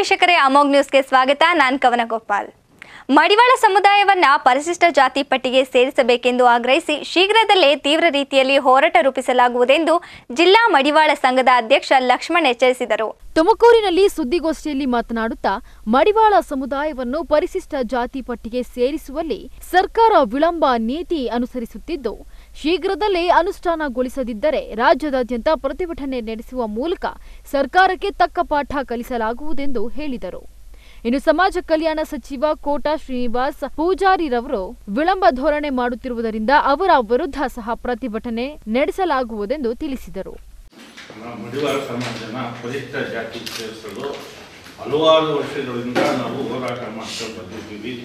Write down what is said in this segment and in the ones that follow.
ವೀಕ್ಷಕರೇ ಅಮೋಗ್ ನ್ಯೂಸ್ಗೆ ಸ್ವಾಗತ ನಾನ್ ಕವನ ಗೋಪಾಲ್ ಮಡಿವಾಳ ಸಮುದಾಯವನ್ನ ಪರಿಶಿಷ್ಟ ಜಾತಿ ಪಟ್ಟಿಗೆ ಸೇರಿಸಬೇಕೆಂದು ಆಗ್ರಹಿಸಿ ಶೀಘ್ರದಲ್ಲೇ ತೀವ್ರ ರೀತಿಯಲ್ಲಿ ಹೋರಾಟ ರೂಪಿಸಲಾಗುವುದೆಂದು ಜಿಲ್ಲಾ ಮಡಿವಾಳ ಸಂಘದ ಅಧ್ಯಕ್ಷ ಲಕ್ಷ್ಮಣ್ ಎಚ್ಚರಿಸಿದರು ತುಮಕೂರಿನಲ್ಲಿ ಸುದ್ದಿಗೋಷ್ಠಿಯಲ್ಲಿ ಮಾತನಾಡುತ್ತಾ ಮಡಿವಾಳ ಸಮುದಾಯವನ್ನು ಪರಿಶಿಷ್ಟ ಜಾತಿ ಪಟ್ಟಿಗೆ ಸೇರಿಸುವಲ್ಲಿ ಸರ್ಕಾರ ವಿಳಂಬ ನೀತಿ ಅನುಸರಿಸುತ್ತಿದ್ದು ಶೀಘ್ರದಲ್ಲೇ ಅನುಷ್ಠಾನಗೊಳಿಸದಿದ್ದರೆ ರಾಜ್ಯದಾದ್ಯಂತ ಪ್ರತಿಭಟನೆ ನಡೆಸುವ ಮೂಲಕ ಸರ್ಕಾರಕ್ಕೆ ತಕ್ಕ ಪಾಠ ಕಲಿಸಲಾಗುವುದೆಂದು ಹೇಳಿದರು ಇನ್ನು ಸಮಾಜ ಕಲ್ಯಾಣ ಸಚಿವ ಕೋಟಾ ಶ್ರೀನಿವಾಸ್ ಪೂಜಾರಿರವರು ವಿಳಂಬ ಧೋರಣೆ ಮಾಡುತ್ತಿರುವುದರಿಂದ ಅವರ ವಿರುದ್ಧ ಸಹ ಪ್ರತಿಭಟನೆ ನಡೆಸಲಾಗುವುದೆಂದು ತಿಳಿಸಿದರು ನಮ್ಮ ಮಡಿವಾಳ ಸಮಾಜನ ಪರಿಷ್ಠ ಜಾತಿ ಸೇರಿಸಲು ಹಲವಾರು ವರ್ಷಗಳಿಂದ ನಾವು ಹೋರಾಟ ಮಾಡ್ಕೊಂಡು ಬಂದಿದ್ದೀವಿ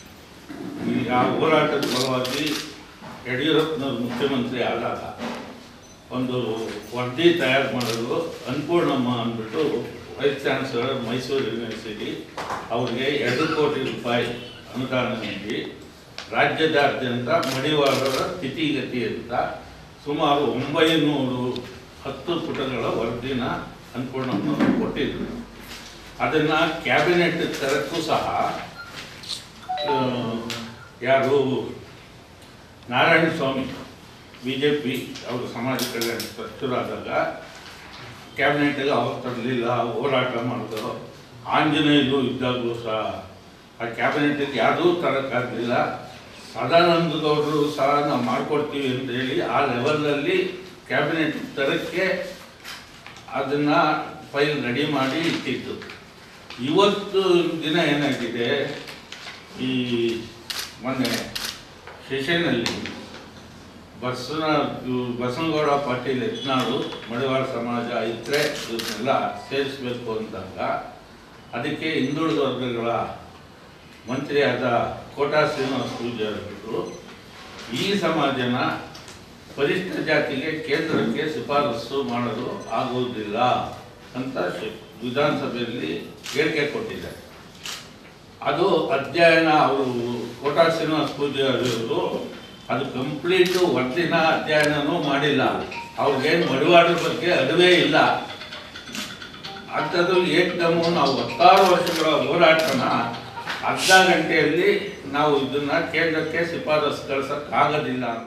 ಈ ಆ ಹೋರಾಟದ ಫಲವಾಗಿ ಯಡಿಯೂರಪ್ಪನವರು ಮುಖ್ಯಮಂತ್ರಿ ಆದಾಗ ಒಂದು ವರದಿ ತಯಾರು ಮಾಡಲು ಅನ್ಪೂರ್ಣಮ್ಮ ಅಂದ್ಬಿಟ್ಟು ವೈಸ್ ಚಾನ್ಸಲರ್ ಮೈಸೂರು ಯೂನಿವರ್ಸಿಟಿ ಅವ್ರಿಗೆ ಎರಡು ಕೋಟಿ ರೂಪಾಯಿ ಅನುದಾನ ನೀಡಿ ರಾಜ್ಯದಾದ್ಯಂತ ಮಡಿವಾಳರ ಸ್ಥಿತಿಗತಿ ಅಂತ ಸುಮಾರು ಒಂಬೈನೂರು ಹತ್ತು ಪುಟಗಳ ವರದಿನ ಅನ್ಪೂರ್ಣಮ್ಮನವರು ಕೊಟ್ಟಿದ್ರು ಅದನ್ನು ಕ್ಯಾಬಿನೆಟ್ ತರಕ್ಕೂ ಸಹ ಆ, ಯಾರು Narayana Swamy B J P ಅವರು ಸಮಾಜ ಕಲ್ಯಾಣ ಸಚಿವರಾದಾಗ ಕ್ಯಾಬಿನೆಟ್ಗೆ ಅವಾಗ ತರಲಿಲ್ಲ ಹೋರಾಟ ಮಾಡಿದ್ರು ಆಂಜನೇಯರು ಇದ್ದಾಗಲೂ ಸಹ ಆ ಕ್ಯಾಬಿನೆಟ್ಗೆ ಯಾವುದೂ ತರೋಕ್ಕಾಗಲಿಲ್ಲ ಸದಾನಂದ ಗೌಡರು ಸಹ ನಾವು ಮಾಡ್ಕೊಡ್ತೀವಿ ಅಂತ ಹೇಳಿ ಆ ಲೆವೆಲಲ್ಲಿ ಕ್ಯಾಬಿನೆಟ್ ತರಕ್ಕೆ ಅದನ್ನು ಫೈಲ್ ರೆಡಿ ಮಾಡಿ ಇಟ್ಟಿತ್ತು ಇವತ್ತು ದಿನ ಏನಾಗಿದೆ ಈ ಮೊನ್ನೆ ಸೆಷನಲ್ಲಿ ಬಸನ ಬಸನಗೌಡ ಪಾಟೀಲ್ ಯತ್ನಾಳು ಮಡಿವಾಳ ಸಮಾಜ ಇದ್ರೆ ಇವನ್ನೆಲ್ಲ ಸೇರಿಸಬೇಕು ಅಂದಾಗ ಅದಕ್ಕೆ ಹಿಂದುಳಿದ ವರ್ಗಗಳ ಮಂತ್ರಿಯಾದ ಕೋಟಾ ಶ್ರೀನಿವಾಸ ಪೂಜಾರಿಗಳು ಈ ಸಮಾಜನ ಪರಿಷ್ಠ ಜಾತಿಗೆ ಕೇಂದ್ರಕ್ಕೆ ಶಿಫಾರಸು ಮಾಡಲು ಆಗುವುದಿಲ್ಲ ಅಂತ ಶಿ- ವಿಧಾನಸಭೆಯಲ್ಲಿ ಹೇಳಿಕೆ ಕೊಟ್ಟಿದ್ದಾರೆ ಅದು ಅಧ್ಯಯನ ಅವರು ಕೋಟಾ ಶ್ರೀನಿವಾಸ ಪೂಜಾರಿಯವರು ಅದು ಕಂಪ್ಲೀಟು ವರದಿನ ಅಧ್ಯಯನನೂ ಮಾಡಿಲ್ಲ ಅವ್ರಿಗೇನು ಮಡಿವಾಡರ ಬಗ್ಗೆ ಅರಿವೇ ಇಲ್ಲ ಅಂಥದ್ದು ಏಕದಮ್ಮು ನಾವು ಹತ್ತಾರು ವರ್ಷಗಳ ಹೋರಾಟನ ಅರ್ಧ ಗಂಟೆಯಲ್ಲಿ ನಾವು ಇದನ್ನ ಕೇಂದ್ರಕ್ಕೆ ಶಿಫಾರಸು ಕಳ್ಸಕ್ಕಾಗೋದಿಲ್ಲ ಅಂತ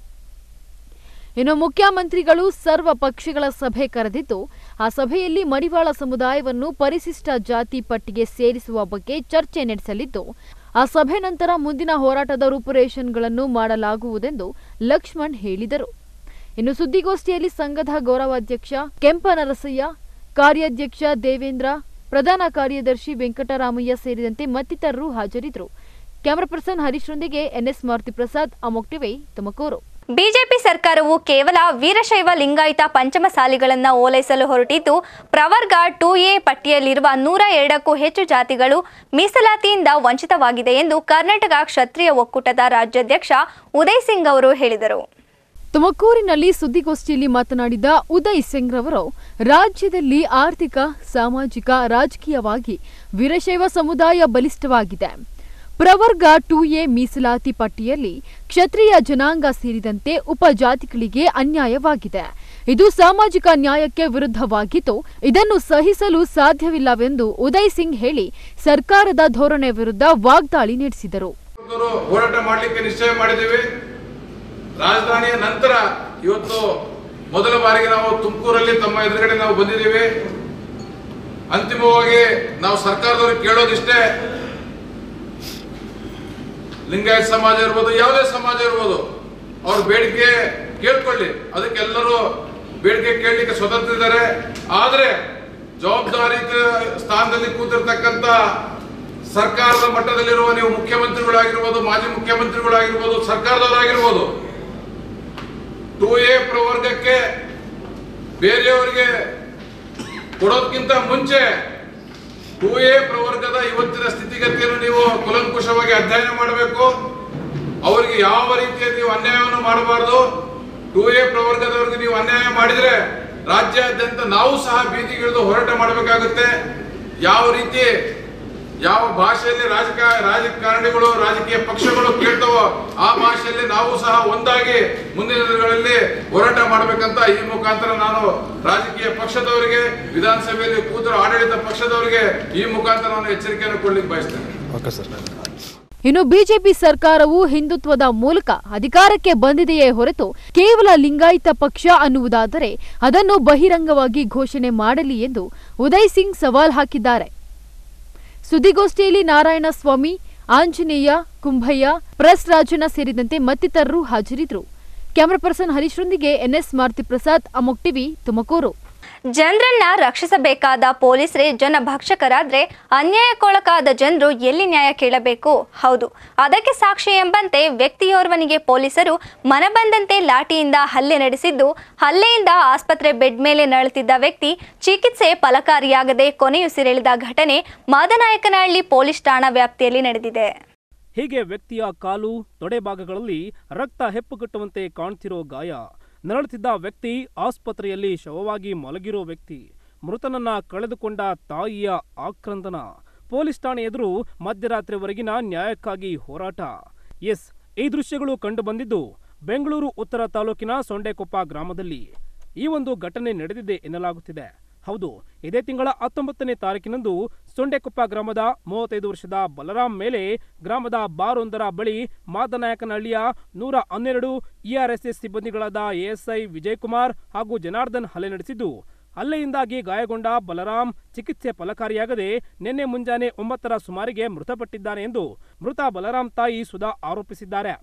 ಇನ್ನು ಮುಖ್ಯಮಂತ್ರಿಗಳು ಸರ್ವ ಪಕ್ಷಗಳ ಸಭೆ ಕರೆದಿದ್ದು ಆ ಸಭೆಯಲ್ಲಿ ಮಡಿವಾಳ ಸಮುದಾಯವನ್ನು ಪರಿಶಿಷ್ಟ ಜಾತಿ ಪಟ್ಟಿಗೆ ಸೇರಿಸುವ ಬಗ್ಗೆ ಚರ್ಚೆ ನಡೆಸಲಿದ್ದು ಆ ಸಭೆ ನಂತರ ಮುಂದಿನ ಹೋರಾಟದ ರೂಪುರೇಷನ್ಗಳನ್ನು ಮಾಡಲಾಗುವುದೆಂದು ಲಕ್ಷ್ಮಣ್ ಹೇಳಿದರು ಇನ್ನು ಸುದ್ದಿಗೋಷ್ಠಿಯಲ್ಲಿ ಸಂಘದ ಗೌರವಾಧ್ಯಕ್ಷ ಕೆಂಪನರಸಯ್ಯ ಕಾರ್ಯಾಧ್ಯಕ್ಷ ದೇವೇಂದ್ರ ಪ್ರಧಾನ ಕಾರ್ಯದರ್ಶಿ ವೆಂಕಟರಾಮಯ್ಯ ಸೇರಿದಂತೆ ಮತ್ತಿತರರು ಹಾಜರಿದ್ದರು ಕ್ಯಾಮರಾ ಪರ್ಸನ್ ಹರೀಶ್ರೊಂದಿಗೆ N S Maruthi Prasad Amok TV Tumakuru BJP ಸರ್ಕಾರವು ಕೇವಲ ವೀರಶೈವ ಲಿಂಗಾಯತ ಪಂಚಮಸಾಲಿಗಳನ್ನ ಓಲೈಸಲು ಹೊರಟಿದ್ದು ಪ್ರವರ್ಗ ಟೂ ಎ ಪಟ್ಟಿಯಲ್ಲಿರುವ ನೂರ ಎರಡಕ್ಕೂ ಹೆಚ್ಚು ಜಾತಿಗಳು ಮೀಸಲಾತಿಯಿಂದ ವಂಚಿತವಾಗಿದೆ ಎಂದು ಕರ್ನಾಟಕ ಕ್ಷತ್ರಿಯ ಒಕ್ಕೂಟದ ರಾಜ್ಯಾಧ್ಯಕ್ಷ ಉದಯ್ ಸಿಂಗ್ ಅವರು ಹೇಳಿದರು ತುಮಕೂರಿನಲ್ಲಿ ಸುದ್ದಿಗೋಷ್ಠಿಯಲ್ಲಿ ಮಾತನಾಡಿದ ಉದಯ್ ಸಿಂಗ್ ರವರು ರಾಜ್ಯದಲ್ಲಿ ಆರ್ಥಿಕ ಸಾಮಾಜಿಕ ರಾಜಕೀಯವಾಗಿ ವೀರಶೈವ ಸಮುದಾಯ ಬಲಿಷ್ಠವಾಗಿದೆ ಪ್ರವರ್ಗ ಟೂ ಎ ಮೀಸಲಾತಿ ಪಟ್ಟಿಯಲ್ಲಿ ಕ್ಷತ್ರಿಯ ಜನಾಂಗ ಸೇರಿದಂತೆ ಉಪಜಾತಿಗಳಿಗೆ ಅನ್ಯಾಯವಾಗಿದೆ ಇದು ಸಾಮಾಜಿಕ ನ್ಯಾಯಕ್ಕೆ ವಿರುದ್ಧವಾಗಿದ್ದು ಇದನ್ನು ಸಹಿಸಲು ಸಾಧ್ಯವಿಲ್ಲವೆಂದು ಉದಯ್ ಸಿಂಗ್ ಹೇಳಿ ಸರ್ಕಾರದ ಧೋರಣೆ ವಿರುದ್ಧ ವಾಗ್ದಾಳಿ ನಡೆಸಿದರು ಅವರು ಹೋರಾಟ ಮಾಡಲಿಕ್ಕೆ ನಿಶ್ಚಯ ಮಾಡಿದ್ದೇವೆ ರಾಜಧಾನಿಯ ನಂತರ ಇವತ್ತು ಮೊದಲ ಬಾರಿಗೆ ನಾವು ತುಮಕೂರಲ್ಲಿ ತಮ್ಮ ಎದುರುಗಡೆ ನಾವು ಬಂದಿದ್ದೇವೆ ಅಂತಿಮವಾಗಿ ನಾವು ಸರ್ಕಾರದವ್ರಿಗೆ ಕೇಳೋದಿಷ್ಟೇ ಲಿಂಗಾಯತ ಸಮಾಜ ಇರ್ಬೋದು ಯಾವುದೇ ಸಮಾಜ ಇರ್ಬೋದು ಅವ್ರ ಬೇಡಿಕೆ ಕೇಳ್ಕೊಳ್ಳಿ ಅದಕ್ಕೆಲ್ಲರೂ ಬೇಡಿಕೆ ಕೇಳಲಿಕ್ಕೆ ಸ್ವತಂತ್ರ ಇದ್ದಾರೆ ಆದ್ರೆ ಜವಾಬ್ದಾರಿ ಸ್ಥಾನದಲ್ಲಿ ಕೂತಿರ್ತಕ್ಕಂಥ ಸರ್ಕಾರದ ಮಟ್ಟದಲ್ಲಿರುವ ನೀವು ಮುಖ್ಯಮಂತ್ರಿಗಳಾಗಿರ್ಬೋದು ಮಾಜಿ ಮುಖ್ಯಮಂತ್ರಿಗಳಾಗಿರ್ಬೋದು ಸರ್ಕಾರದವರಾಗಿರ್ಬೋದು ಟೂ ಎ ಪ್ರವರ್ಗಕ್ಕೆ ಬೇರೆಯವರಿಗೆ ಕೊಡೋದಕ್ಕಿಂತ ಮುಂಚೆ ಟೂ ಎ ಪ್ರವರ್ಗದ ಇವತ್ತಿನ ಸ್ಥಿತಿಗತಿಯನ್ನು ನೀವು ಕುಲಂಕುಷವಾಗಿ ಅಧ್ಯಯನ ಮಾಡಬೇಕು ಅವರಿಗೆ ಯಾವ ರೀತಿಯ ನೀವು ಅನ್ಯಾಯವನ್ನು ಮಾಡಬಾರದು ಟೂ ಎ ಪ್ರವರ್ಗದವರಿಗೆ ನೀವು ಅನ್ಯಾಯ ಮಾಡಿದ್ರೆ ರಾಜ್ಯಾದ್ಯಂತ ನಾವು ಸಹ ಬೀದಿಗಿಳಿದು ಹೋರಾಟ ಮಾಡಬೇಕಾಗುತ್ತೆ ಯಾವ ರೀತಿ ಯಾವ ಭಾಷೆಯಲ್ಲಿ ರಾಜಕ ರಾಜಕಾರಣಿಗಳು ರಾಜಕೀಯ ಪಕ್ಷಗಳು ಕೇಳ್ತಾವೋ ಆ ಭಾಷೆಯಲ್ಲಿ ನಾವು ಸಹ ಒಂದಾಗಿ ಮುಂದಿನ ದಿನಗಳಲ್ಲಿ ಹೋರಾಟ ಮಾಡಬೇಕಂತ ಈ ಮುಖಾಂತರ ನಾನು ರಾಜಕೀಯ ಪಕ್ಷದವರಿಗೆ ವಿಧಾನಸಭೆಯಲ್ಲಿ ಕೂತರು ಆಡಳಿತ ಪಕ್ಷದವರಿಗೆ ಈ ಮುಖಾಂತರ ನಾನು ಎಚ್ಚರಿಕೆಯನ್ನು ಕೊಡ್ಲಿಕ್ಕೆ ಬಯಸ್ತೇನೆ ಓಕೆ ಸರ್ ಇನ್ನು ಬಿಜೆಪಿ ಸರ್ಕಾರವು ಹಿಂದುತ್ವದ ಮೂಲಕ ಅಧಿಕಾರಕ್ಕೆ ಬಂದಿದೆಯೇ ಹೊರತು ಕೇವಲ ಲಿಂಗಾಯತ ಪಕ್ಷ ಅನ್ನುವುದಾದರೆ ಅದನ್ನು ಬಹಿರಂಗವಾಗಿ ಘೋಷಣೆ ಮಾಡಲಿ ಎಂದು ಉದಯ್ ಸಿಂಗ್ ಸವಾಲ್ ಹಾಕಿದ್ದಾರೆ ಸುದ್ದಿಗೋಷ್ಠಿಯಲ್ಲಿ ನಾರಾಯಣಸ್ವಾಮಿ ಆಂಜನೇಯ ಕುಂಭಯ್ಯ ಪ್ರೆಸ್ ರಾಜಣ್ಣ ಸೇರಿದಂತೆ ಮತ್ತಿತರರು ಹಾಜರಿದ್ದರು ಕ್ಯಾಮರಾ ಪರ್ಸನ್ ಹರೀಶ್ರೊಂದಿಗೆ ಎನ್ಎಸ್ ಮಾರುತಿ ಪ್ರಸಾದ್ ಅಮೋಕ್ ಟಿವಿ ತುಮಕೂರು ಜನರನ್ನ ರಕ್ಷಿಸಬೇಕಾದ ಪೊಲೀಸರೇ ಜನ ಭಕ್ಷಕರಾದ್ರೆ ಅನ್ಯಾಯಕ್ಕೊಳಗಾದ ಜನರು ಎಲ್ಲಿ ನ್ಯಾಯ ಕೇಳಬೇಕು ಹೌದು ಅದಕ್ಕೆ ಸಾಕ್ಷಿ ಎಂಬಂತೆ ವ್ಯಕ್ತಿಯೋರ್ವನಿಗೆ ಪೊಲೀಸರು ಮನಬಂದಂತೆ ಲಾಠಿಯಿಂದ ಹಲ್ಲೆ ನಡೆಸಿದ್ದು ಹಲ್ಲೆಯಿಂದ ಆಸ್ಪತ್ರೆ ಬೆಡ್ ಮೇಲೆ ನರಳುತ್ತಿದ್ದ ವ್ಯಕ್ತಿ ಚಿಕಿತ್ಸೆ ಫಲಕಾರಿಯಾಗದೆ ಕೊನೆಯುಸಿರೆಳೆದ ಘಟನೆ ಮಾದನಾಯಕನಹಳ್ಳಿ ಪೊಲೀಸ್ ಠಾಣಾ ವ್ಯಾಪ್ತಿಯಲ್ಲಿ ನಡೆದಿದೆ ಹೀಗೆ ವ್ಯಕ್ತಿಯ ಕಾಲು ತೊಡೆ ಭಾಗಗಳಲ್ಲಿ ರಕ್ತ ಹೆಪ್ಪುಗಟ್ಟುವಂತೆ ಕಾಣ್ತಿರೋ ಗಾಯ ನರಳುತ್ತಿದ್ದ ವ್ಯಕ್ತಿ ಆಸ್ಪತ್ರೆಯಲ್ಲಿ ಶವವಾಗಿ ಮಲಗಿರೋ ವ್ಯಕ್ತಿ ಮೃತನನ್ನ ಕಳೆದುಕೊಂಡ ತಾಯಿಯ ಆಕ್ರಂದನ ಪೊಲೀಸ್ ಠಾಣೆ ಎದುರು ಮಧ್ಯರಾತ್ರಿವರೆಗಿನ ನ್ಯಾಯಕ್ಕಾಗಿ ಹೋರಾಟ ಎಸ್ ಈ ದೃಶ್ಯಗಳು ಕಂಡುಬಂದಿದ್ದು ಬೆಂಗಳೂರು ಉತ್ತರ ತಾಲೂಕಿನ ಸೊಂಡೆಕೊಪ್ಪ ಗ್ರಾಮದಲ್ಲಿ ಈ ಒಂದು ಘಟನೆ ನಡೆದಿದೆ ಎನ್ನಲಾಗುತ್ತಿದೆ ಹೌದು ಇದೇ ತಿಂಗಳ ಹತ್ತೊಂಬತ್ತನೇ ತಾರೀಕಿನಂದು ಸೊಂಡೆಕೊಪ್ಪ ಗ್ರಾಮದ ಮೂವತ್ತೈದು ವರ್ಷದ ಬಲರಾಮ್ ಮೇಲೆ ಗ್ರಾಮದ ಬಾರೊಂದರ ಬಳಿ ಮಾದನಾಯಕನಹಳ್ಳಿಯ ನೂರ ಹನ್ನೆರಡು ಇಆರ್ಎಸ್ಎಸ್ ಸಿಬ್ಬಂದಿಗಳಾದ ಎಎಸ್ಐ ವಿಜಯಕುಮಾರ್ ಹಾಗೂ ಜನಾರ್ದನ್ ಹಲ್ಲೆ ನಡೆಸಿದ್ದು ಹಲ್ಲೆಯಿಂದಾಗಿ ಗಾಯಗೊಂಡ ಬಲರಾಮ್ ಚಿಕಿತ್ಸೆ ಫಲಕಾರಿಯಾಗದೆ ನಿನ್ನೆ ಮುಂಜಾನೆ ಒಂಬತ್ತರ ಸುಮಾರಿಗೆ ಮೃತಪಟ್ಟಿದ್ದಾನೆ ಎಂದು ಮೃತ ಬಲರಾಮ್ ತಾಯಿ ಸುಧಾ ಆರೋಪಿಸಿದ್ದಾರೆ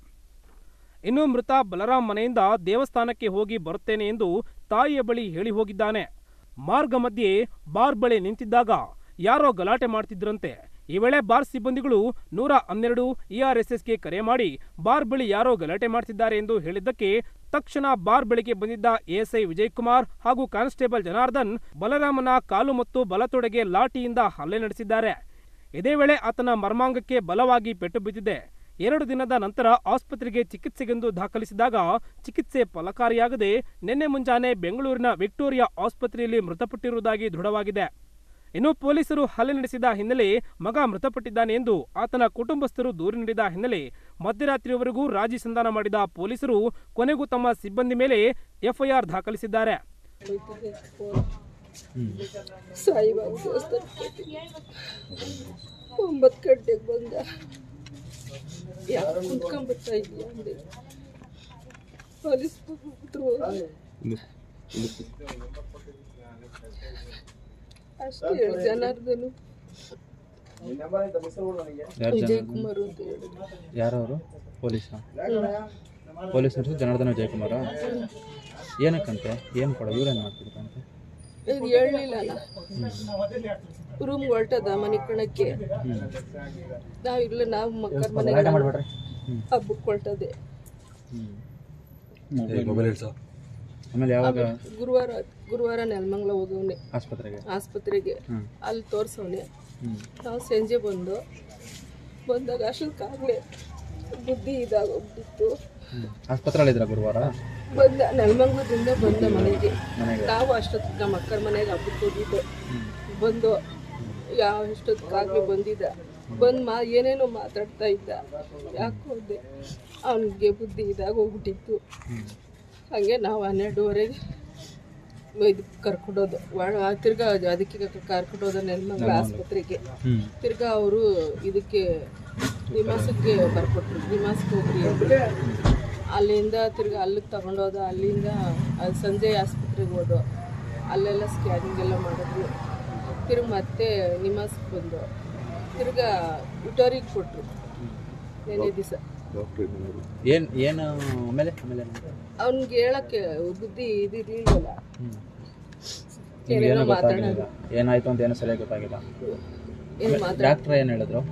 ಇನ್ನು ಮೃತ ಬಲರಾಮ್ ಮನೆಯಿಂದ ದೇವಸ್ಥಾನಕ್ಕೆ ಹೋಗಿ ಬರುತ್ತೇನೆ ಎಂದು ತಾಯಿಯ ಬಳಿ ಹೇಳಿ ಹೋಗಿದ್ದಾನೆ ಮಾರ್ಗ ಮಧ್ಯೆ ಬಾರ್ ಬಳಿ ನಿಂತಿದ್ದಾಗ ಯಾರೋ ಗಲಾಟೆ ಮಾಡ್ತಿದ್ರಂತೆ ಈ ವೇಳೆ ಬಾರ್ ಸಿಬ್ಬಂದಿಗಳು ನೂರ ಹನ್ನೆರಡು ಇಆರ್ಎಸ್ಎಸ್ಗೆ ಕರೆ ಮಾಡಿ ಬಾರ್ ಬಳಿ ಯಾರೋ ಗಲಾಟೆ ಮಾಡ್ತಿದ್ದಾರೆ ಎಂದು ಹೇಳಿದ್ದಕ್ಕೆ ತಕ್ಷಣ ಬಾರ್ ಬಳಿಗೆ ಬಂದಿದ್ದ ಎಎಸ್ಐ ವಿಜಯಕುಮಾರ್ ಹಾಗೂ ಕಾನ್ಸ್ಟೇಬಲ್ ಜನಾರ್ದನ್ ಬಲರಾಮನ ಕಾಲು ಮತ್ತು ಬಲತೊಡೆಗೆ ಲಾಠಿಯಿಂದ ಹಲ್ಲೆ ನಡೆಸಿದ್ದಾರೆ ಇದೇ ವೇಳೆ ಆತನ ಮರ್ಮಾಂಗಕ್ಕೆ ಬಲವಾಗಿ ಪೆಟ್ಟು ಬಿದ್ದಿದೆ ಎರಡು ದಿನದ ನಂತರ ಆಸ್ಪತ್ರೆಗೆ ಚಿಕಿತ್ಸೆಗೆಂದು ದಾಖಲಿಸಿದಾಗ ಚಿಕಿತ್ಸೆ ಫಲಕಾರಿಯಾಗದೆ ನಿನ್ನೆ ಮುಂಜಾನೆ ಬೆಂಗಳೂರಿನ ವಿಕ್ಟೋರಿಯಾ ಆಸ್ಪತ್ರೆಯಲ್ಲಿ ಮೃತಪಟ್ಟಿರುವುದಾಗಿ ದೃಢವಾಗಿದೆ ಇನ್ನು ಪೊಲೀಸರು ಹಲ್ಲೆ ನಡೆಸಿದ ಹಿನ್ನೆಲೆ ಮಗ ಮೃತಪಟ್ಟಿದ್ದಾನೆ ಎಂದು ಆತನ ಕುಟುಂಬಸ್ಥರು ದೂರು ನೀಡಿದ ಹಿನ್ನೆಲೆ ಮಧ್ಯರಾತ್ರಿಯವರೆಗೂ ರಾಜಿ ಸಂಧಾನ ಮಾಡಿದ ಪೊಲೀಸರು ಕೊನೆಗೂ ತಮ್ಮ ಸಿಬ್ಬಂದಿ ಮೇಲೆ ಎಫ್ಐಆರ್ ದಾಖಲಿಸಿದ್ದಾರೆ ಸಾಯಿಬಾಬಾ ದೇವಸ್ಥಾನಕ್ಕೆ ಒಂಬತ್ತು ಗಂಟೆಗೆ ಬಂದ ಯಾರು ಕುತ್ಕೊಂಡ್ಬರ್ತಾ ಇದೆಯಾ ಅಂದೆ ಪೊಲೀಸ್ ಬಂದ್ರು ಅಷ್ಟೇ ಹೇಳಿ ಜನಾರ್ದನು ವಿಜಯ್ ಕುಮಾರ್ ಅಂತ ಹೇಳಿದ್ರು ಯಾರವರು ಪೊಲೀಸ ಪೊಲೀಸರು ಜನಾರ್ದನ ವಿಜಯಕುಮಾರ ಏನಕ್ಕಂತೆ ಏನು ಕೊಡ ಇವ್ರೇನು ಮಾಡ್ತಿದ್ರಂತೆ ಇದು ಹೇಳಲಿಲ್ಲ ರೂಮ್ ಹೊರಟದ ಮನೆ ಕಣಕ್ಕೆ ನಾವು ಇಲ್ಲ ನಾವು ಮಕ್ಕಳ ಮನೆಗೆ ಹಬ್ಬಕ್ಕೆ ಹೊರಟದೆ ಆಮೇಲೆ ಯಾವಾಗ ಗುರುವಾರ ಗುರುವಾರ ನೆಲಮಂಗ್ಲ ಹೋಗವ್ನೆ ಆಸ್ಪತ್ರೆಗೆ ಆಸ್ಪತ್ರೆಗೆ ಹ್ಮ್. ಅಲ್ಲಿ ತೋರ್ಸವ್ನೆ ಹ್ಞೂ ನಾವು ಸಂಜೆ ಬಂದು ಬಂದಾಗ ಅಷ್ಟೊತ್ತಾಗಲೇ ಬುದ್ಧಿ ಇದಾಗೋಗ್ಬಿಟ್ಟಿತ್ತು ಹ್ಞೂ ಆಸ್ಪತ್ರೆಯಲ್ಲಿದ್ರ ಗುರುವಾರ ಬಂದ ನೆಲಮಂಗ್ಲದಿಂದ ಬಂದ ಮನೆಗೆ ಮನೆಗೆ ನಾವು ಅಷ್ಟೊತ್ತಿಗೆ ನಮ್ಮ ಅಕ್ಕರ ಮನೆಗೆ ಹಬ್ಬಕ್ಕೆ ಹೋಗಿದ್ದು ಬಂದು ಯಾವ ಎಷ್ಟೊತ್ತಿಗಾಗಲೇ ಬಂದಿದ್ದ ಬಂದು ಮಾ ಏನೇನೋ ಮಾತಾಡ್ತಾ ಇದ್ದ ಯಾಕೆ ಹೋದೆ ಅವನಿಗೆ ಬುದ್ಧಿ ಇದಾಗ ಹೋಗ್ಬಿಟ್ಟಿತ್ತು ಹಾಗೆ ನಾವು ಹನ್ನೆರಡುವರೆಗೆ ಇದು ಕರ್ಕೊಂಡೋದು ಒಳ ತಿರ್ಗಾ ಅದಕ್ಕೆ ಕರ್ಕೊಂಡೋದ ನೆಲಮಂಗ್ಲ ಆಸ್ಪತ್ರೆಗೆ ಹ್ಞೂ ತಿರ್ಗಾ ಅವರು ಇದಕ್ಕೆ ನಿವಾಸಕ್ಕೆ ಬರ್ಕೊಟ್ರು ನಿವಾಸಕ್ಕೆ ಹೋಗ್ರಿ ಅಂತ ಅಲ್ಲಿಂದ ತಿರ್ಗಾ ಅಲ್ಲಿಗೆ ತಗೊಂಡೋದ ಅಲ್ಲಿಂದ ಅದು ಸಂಜೆ ಆಸ್ಪತ್ರೆಗೆ ಹೋದೋ ಅಲ್ಲೆಲ್ಲ ಸ್ಕ್ಯಾನಿಂಗ್ ಎಲ್ಲ ಮಾಡಿದ್ರು ತಿರ್ಗಿ ಮತ್ತೆ ನಿವಾಸಕ್ಕೆ ಬಂದು ತಿರ್ಗಾ ವಿಟೋರಿಗೆ ಕೊಟ್ಟರು ನೆನೆ ದಿವಸ ಏನು ಏನು ಆಮೇಲೆ ಆಮೇಲೆ ಅವ್ನಿಗೆ ಹೇಳಕ್ಕೆ ಬುದ್ಧಿ ಇದಿರ್ಲಿಲ್ವಲ್ಲ ಹ್ಞೂ ಏನೇನೋ ಏನು ಗೊತ್ತಾಗಿಲ್ಲ ಮಾತಾಡೋದು ಏನಾಯ್ತು ಅಂತ ಏನೂ ಸರಿಯಾಗಿ ಗೊತ್ತಾಗಿಲ್ಲ ಏನು ಮಾತಾಡ ಡಾಕ್ಟ್ರ್ ಏನು ಹೇಳಿದ್ರು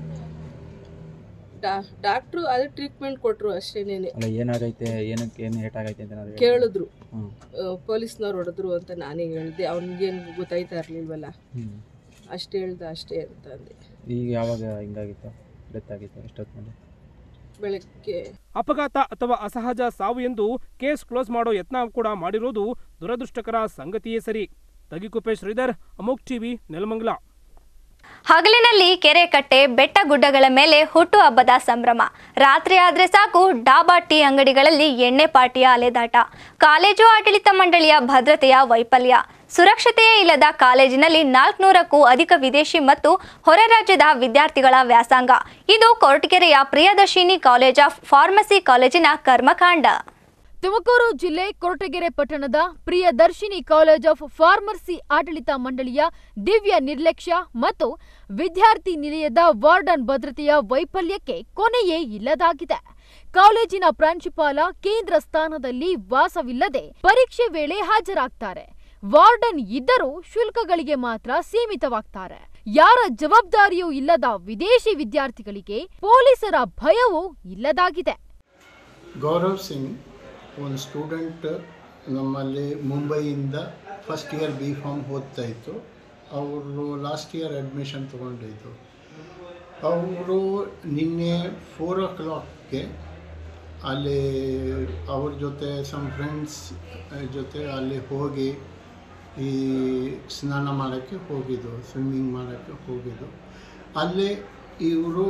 ಡಾಕ್ಟ್ರು ಅದೇ ಟ್ರೀಟ್ಮೆಂಟ್ ಕೊಟ್ಟರು ಅಷ್ಟೇನೇನೆ ಅಲ್ಲ ಏನಾಗೈತೆ ಏನಕ್ಕೆ ಏನು ಏಟಾಗೈತೆ ಅಂತ ಏನಾದ್ರು ಕೇಳಿದ್ರು ಹ್ಞೂ ಪೊಲೀಸ್ನವ್ರು ಹೊಡೆದ್ರು ಅಂತ ನಾನೇ ಹೇಳಿದೆ ಅವ್ನಿಗೇನು ಗೊತ್ತಾಯ್ತಾ ಇರಲಿಲ್ವಲ್ಲ ಹ್ಞೂ ಅಷ್ಟೇ ಹೇಳ್ದೆ ಅಷ್ಟೇ ಅಂತ ಅಂದೆ ಈಗ ಯಾವಾಗ ಹಿಂಗಾಗಿತ್ತು ಡೆತ್ ಆಗಿತ್ತು ಎಷ್ಟೊತ್ತಿನಲ್ಲಿ ಬೆಳಗ್ಗೆ ಅಪಘಾತ ಅಥವಾ ಅಸಹಜ ಸಾವು ಎಂದು ಕೇಸ್ ಕ್ಲೋಸ್ ಮಾಡೋ ಯತ್ನ ಕೂಡ ಮಾಡಿರೋದು ದುರದೃಷ್ಟಕರ ಸಂಗತಿಯೇ ಸರಿ ತಗಿಕುಪ್ಪೆ ಶ್ರೀಧರ್ ಅಮೋಕ್ ಟಿವಿ ನೆಲಮಂಗಲ ಹಗಲಿನಲ್ಲಿ ಕೆರೆ ಕಟ್ಟೆ ಬೆಟ್ಟ ಗುಡ್ಡಗಳ ಮೇಲೆ ಹುಟ್ಟುಹಬ್ಬದ ಸಂಭ್ರಮ ರಾತ್ರಿ ಆದ್ರೆ ಸಾಕು ಡಾಬಾ ಟೀ ಅಂಗಡಿಗಳಲ್ಲಿ ಎಣ್ಣೆ ಪಾಟಿಯ ಅಲೆದಾಟ ಕಾಲೇಜು ಆಡಳಿತ ಮಂಡಳಿಯ ಭದ್ರತೆಯ ವೈಫಲ್ಯ ಸುರಕ್ಷತೆಯೇ ಇಲ್ಲದ ಕಾಲೇಜಿನಲ್ಲಿ ನಾಲ್ಕುನೂರಕ್ಕೂ ಅಧಿಕ ವಿದೇಶಿ ಮತ್ತು ಹೊರ ರಾಜ್ಯದ ವಿದ್ಯಾರ್ಥಿಗಳ ವ್ಯಾಸಂಗ ಇದು ಕೊರಟಗೆರೆಯ ಪ್ರಿಯದರ್ಶಿನಿ ಕಾಲೇಜ್ ಆಫ್ ಫಾರ್ಮಸಿ ಕಾಲೇಜಿನ ಕರ್ಮಕಾಂಡ ತುಮಕೂರು ಜಿಲ್ಲೆ ಕೊರಟಗೆರೆ ಪಟ್ಟಣದ ಪ್ರಿಯದರ್ಶಿನಿ ಕಾಲೇಜ್ ಆಫ್ ಫಾರ್ಮಸಿ ಆಡಳಿತ ಮಂಡಳಿಯ ದಿವ್ಯ ನಿರ್ಲಕ್ಷ್ಯ ಮತ್ತು ವಿದ್ಯಾರ್ಥಿ ನಿಲಯದ ವಾರ್ಡನ್ ಭದ್ರತೆಯ ವೈಫಲ್ಯಕ್ಕೆ ಕೊನೆಯೇ ಇಲ್ಲದಾಗಿದೆ ಕಾಲೇಜಿನ ಪ್ರಾಂಶುಪಾಲ ಕೇಂದ್ರ ಸ್ಥಾನದಲ್ಲಿ ವಾಸವಿಲ್ಲದೆ ಪರೀಕ್ಷೆ ವೇಳೆ ಹಾಜರಾಗ್ತಾರೆ ವಾರ್ಡನ್ ಇದ್ದರೂ ಶುಲ್ಕಗಳಿಗೆ ಮಾತ್ರ ಸೀಮಿತವಾಗ್ತಾರೆ ಯಾರ ಜವಾಬ್ದಾರಿಯೂ ಇಲ್ಲದ ವಿದೇಶಿ ವಿದ್ಯಾರ್ಥಿಗಳಿಗೆ ಪೊಲೀಸರ ಭಯವೂ ಇಲ್ಲದಾಗಿದೆ ಗೌರವ್ ಸಿಂಗ್ ಒಂದು ಸ್ಟೂಡೆಂಟ್ ನಮ್ಮಲ್ಲಿ ಮುಂಬೈಯಿಂದ ಫಸ್ಟ್ ಇಯರ್ ಬಿ ಫಾರ್ಮ್ ಓದ್ತಾ ಇತ್ತು ಅವರು ಲಾಸ್ಟ್ ಇಯರ್ ಅಡ್ಮಿಷನ್ ತೊಗೊಂಡಿದ್ದು ಅವರು ನಿನ್ನೆ ಫೋರ್ ಓ ಕ್ಲಾಕ್ಗೆ ಅಲ್ಲಿ ಅವ್ರ ಜೊತೆ ಸಮ್ ಫ್ರೆಂಡ್ಸ್ ಜೊತೆ ಅಲ್ಲಿ ಹೋಗಿ ಈ ಸ್ನಾನ ಮಾಡೋಕ್ಕೆ ಹೋಗಿದ್ದು ಸ್ವಿಮ್ಮಿಂಗ್ ಮಾಡೋಕ್ಕೆ ಹೋಗಿದ್ದು ಅಲ್ಲಿ ಇವರು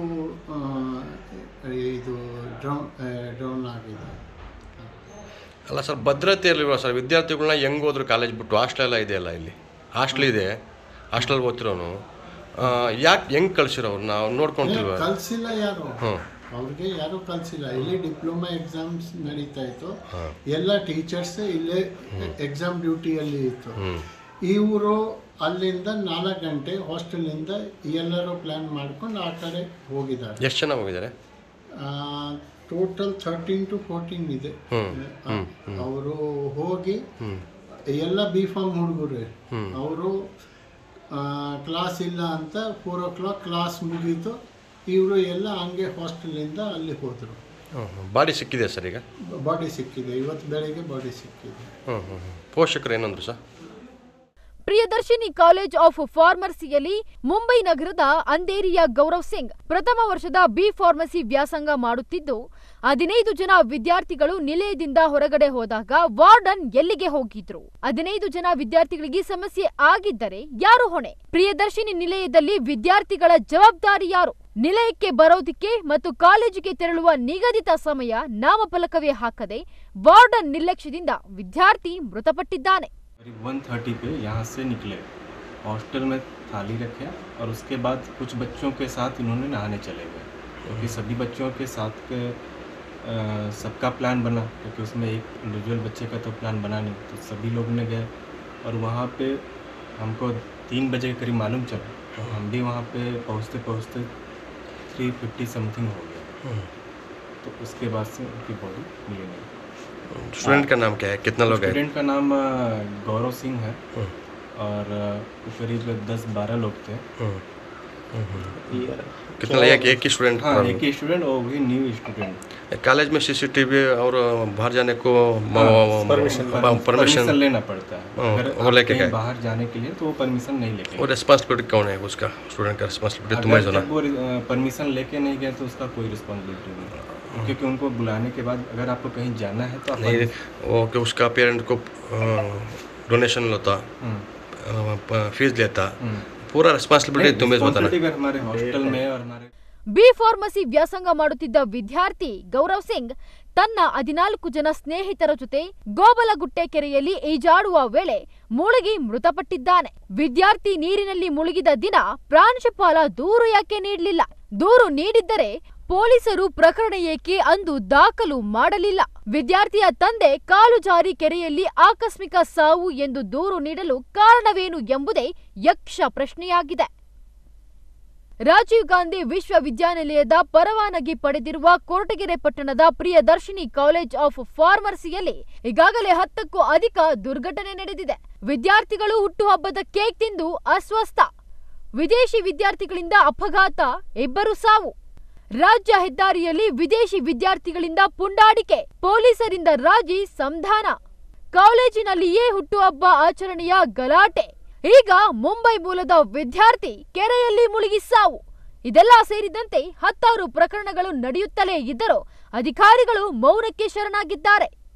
ಇದು ಡ್ರೌನ್ ಡ್ರೌನ್ ಆಗಿದೆ ಅಲ್ಲ ಸರ್ ಭದ್ರತೆ ಇರಲಿಲ್ವ ಸರ್ ವಿದ್ಯಾರ್ಥಿಗಳನ್ನ ಹೆಂಗೆ ಹೋದ್ರು ಕಾಲೇಜ್ ಬಿಟ್ಟು ಹಾಸ್ಟೆಲ್ ಎಲ್ಲ ಇದೆಯಲ್ಲ ಇಲ್ಲಿ ಹಾಸ್ಟೆಲ್ ಇದೆ ಹಾಸ್ಟೆಲ್ ಓದ್ತಿರೋನು ಯಾಕೆ ಹೆಂಗೆ ಕಳ್ಸಿರೋರು ನಾವು ನೋಡ್ಕೊಂತಿಲ್ವ ಕಲಿಸಿಲ್ಲ ಯಾರು ಹ್ಞೂ ಅವ್ರಿಗೆ ಯಾರು ಕಲಿಸಿಲ್ಲ ಇಲ್ಲಿ ಡಿಪ್ಲೊಮಾ ಎಕ್ಸಾಮ್ಸ್ ನಡೀತಾ ಇತ್ತು ಎಲ್ಲ ಟೀಚರ್ಸ್ ಇಲ್ಲೇ ಎಕ್ಸಾಮ್ ಡ್ಯೂಟಿಯಲ್ಲಿ ಇತ್ತು ಇವರು ಅಲ್ಲಿಂದ ನಾಲ್ಕು ಗಂಟೆ ಹಾಸ್ಟೆಲಿಂದ ಎಲ್ಲರೂ ಪ್ಲ್ಯಾನ್ ಮಾಡ್ಕೊಂಡು ಆ ಕಡೆ ಹೋಗಿದ್ದಾರೆ ಎಷ್ಟು ಜನ ಹೋಗಿದ್ದಾರೆ ಟೋಟಲ್ ಥರ್ಟೀನ್ ಟು ಫೋರ್ಟೀನ್ ಇದೆ ಅವರು ಹೋಗಿ ಎಲ್ಲ ಬಿ ಫಾರ್ಮ್ ಹುಡುಗರು ಅವರು ಕ್ಲಾಸ್ ಇಲ್ಲ ಅಂತ ಫೋರ್ ಓ ಕ್ಲಾಕ್ ಕ್ಲಾಸ್ ಮುಗೀತು ಇವರು ಎಲ್ಲ ಹಂಗೆ ಹಾಸ್ಟೆಲಿಂದ ಅಲ್ಲಿ ಹೋದರು ಬಾಡಿ ಸಿಕ್ಕಿದೆ ಸರ್ ಈಗ ಬಾಡಿ ಸಿಕ್ಕಿದೆ ಇವತ್ತು ಬೆಳಿಗ್ಗೆ ಬಾಡಿ ಸಿಕ್ಕಿದೆ ಹ್ಞೂ ಹ್ಞೂ ಹ್ಞೂ ಪೋಷಕರು ಏನಂದ್ರು ಸರ್ ಪ್ರಿಯದರ್ಶಿನಿ ಕಾಲೇಜ್ ಆಫ್ ಫಾರ್ಮಸಿಯಲ್ಲಿ ಮುಂಬೈ ನಗರದ ಅಂಧೇರಿಯ ಗೌರವ್ ಸಿಂಗ್ ಪ್ರಥಮ ವರ್ಷದ ಬಿ ಫಾರ್ಮಸಿ ವ್ಯಾಸಂಗ ಮಾಡುತ್ತಿದ್ದು ಹದಿನೈದು ಜನ ವಿದ್ಯಾರ್ಥಿಗಳು ನಿಲಯದಿಂದ ಹೊರಗಡೆ ಹೋದಾಗ ವಾರ್ಡನ್ ಎಲ್ಲಿಗೆ ಹೋಗಿದ್ರು ಹದಿನೈದು ಜನ ವಿದ್ಯಾರ್ಥಿಗಳಿಗೆ ಸಮಸ್ಯೆ ಆಗಿದ್ದರೆ ಯಾರು ಹೊಣೆ ಪ್ರಿಯದರ್ಶಿನಿ ನಿಲಯದಲ್ಲಿ ವಿದ್ಯಾರ್ಥಿಗಳ ಜವಾಬ್ದಾರಿ ಯಾರು ನಿಲಯಕ್ಕೆ ಬರೋದಿಕ್ಕೆ ಮತ್ತು ಕಾಲೇಜಿಗೆ ತೆರಳುವ ನಿಗದಿತ ಸಮಯ ನಾಮಫಲಕವೇ ಹಾಕದೆ ವಾರ್ಡನ್ ನಿರ್ಲಕ್ಷ್ಯದಿಂದ ವಿದ್ಯಾರ್ಥಿ ಮೃತಪಟ್ಟಿದ್ದಾನೆ करीब वन थर्टी पे यहाँ से निकले हॉस्टल में थाली रखे और उसके बाद कुछ बच्चों के साथ इन्होंने नहाने चले गए क्योंकि सभी बच्चों के साथ के अ, सबका प्लान बना क्योंकि उसमें एक इंडिविजुअल बच्चे का तो प्लान बना नहीं तो सभी लोग ने गए और वहाँ पे हमको तीन बजे के करीब मालूम चला तो हम भी वहाँ पे पहुँचते पहुँचते थ्री फिफ्टी समथिंग हो गया तो उसके बाद से उनकी बॉडी मिली नहीं स्टूडेंट का नाम क्या है कितना लोग हैं स्टूडेंट का नाम अ, गौरव सिंह है और अ, करीब दस बारह लोग थे कितना एक एक ही स्टूडेंट हाँ एक ही स्टूडेंट और भी न्यू स्टूडेंट कॉलेज में सीसीटीवी और बाहर जाने को परमिशन परमिशन लेना पड़ता है हाँ, अगर वो आप लेके कहीं गए। बाहर जाने के लिए तो वो परमिशन नहीं लेके और रिस्पॉन्सिबिलिटी कौन है उसका स्टूडेंट का रिस्पॉन्सिबिलिटी तुम्हें अगर सुना जब वो परमिशन लेके नहीं गए तो उसका कोई रिस्पॉन्सिबिलिटी नहीं क्योंकि उनको बुलाने के बाद अगर आपको कहीं जाना है तो आप नहीं वो कि उसका पेरेंट को डोनेशन लेता हम्म, फीस लेता हम्म। पूरा रिस्पॉन्सिबिलिटी तुम्हें बताना responsibility अगर हमारे हॉस्टल में और हमारे ಬಿ ಫಾರ್ಮಸಿ ವ್ಯಾಸಂಗ ಮಾಡುತ್ತಿದ್ದ ವಿದ್ಯಾರ್ಥಿ ಗೌರವ್ ಸಿಂಗ್ ತನ್ನ ಹದಿನಾಲ್ಕು ಜನ ಸ್ನೇಹಿತರ ಜೊತೆ ಗೋಬಲಗುಟ್ಟೆ ಕೆರೆಯಲ್ಲಿ ಈಜಾಡುವ ವೇಳೆ ಮುಳುಗಿ ಮೃತಪಟ್ಟಿದ್ದಾನೆ ವಿದ್ಯಾರ್ಥಿ ನೀರಿನಲ್ಲಿ ಮುಳುಗಿದ ದಿನ ಪ್ರಾಂಶುಪಾಲ ದೂರು ಯಾಕೆ ನೀಡಲಿಲ್ಲ ದೂರು ನೀಡಿದ್ದರೆ ಪೊಲೀಸರು ಪ್ರಕರಣ ಏಕೆ ಅಂದು ದಾಖಲು ಮಾಡಲಿಲ್ಲ ವಿದ್ಯಾರ್ಥಿಯ ತಂದೆ ಕಾಲು ಜಾರಿ ಕೆರೆಯಲ್ಲಿ ಆಕಸ್ಮಿಕ ಸಾವು ಎಂದು ದೂರು ನೀಡಲು ಕಾರಣವೇನು ಎಂಬುದೇ ಯಕ್ಷ ಪ್ರಶ್ನೆಯಾಗಿದೆ ರಾಜೀವ್ ಗಾಂಧಿ ವಿಶ್ವವಿದ್ಯಾನಿಲಯದ ಪರವಾನಗಿ ಪಡೆದಿರುವ ಕೊರಟಗೆರೆ ಪಟ್ಟಣದ ಪ್ರಿಯದರ್ಶಿನಿ ಕಾಲೇಜ್ ಆಫ್ ಫಾರ್ಮಸಿಯಲ್ಲಿ ಈಗಾಗಲೇ ಹತ್ತಕ್ಕೂ ಅಧಿಕ ದುರ್ಘಟನೆ ನಡೆದಿದೆ ವಿದ್ಯಾರ್ಥಿಗಳು ಹುಟ್ಟುಹಬ್ಬದ ಕೇಕ್ ತಿಂದು ಅಸ್ವಸ್ಥ ವಿದೇಶಿ ವಿದ್ಯಾರ್ಥಿಗಳಿಂದ ಅಪಘಾತ ಇಬ್ಬರು ಸಾವು ರಾಜ್ಯ ಹೆದ್ದಾರಿಯಲ್ಲಿ ವಿದೇಶಿ ವಿದ್ಯಾರ್ಥಿಗಳಿಂದ ಪುಂಡಾಟಿಕೆ ಪೊಲೀಸರಿಂದ ರಾಜಿ ಸಂಧಾನ ಕಾಲೇಜಿನಲ್ಲಿಯೇ ಹುಟ್ಟುಹಬ್ಬ ಆಚರಣೆಯ ಗಲಾಟೆ ಈಗ ಮುಂಬೈ ಮೂಲದ ವಿದ್ಯಾರ್ಥಿ ಕೆರೆಯಲ್ಲಿ ಮುಳುಗಿ ಸಾವು ಇದೆಲ್ಲ ಸೇರಿದಂತೆ ಹತ್ತಾರು ಪ್ರಕರಣಗಳು ನಡೆಯುತ್ತಲೇ ಇದ್ದರೂ ಅಧಿಕಾರಿಗಳು ಮೌನಕ್ಕೆ ಶರಣಾಗಿದ್ದಾರೆ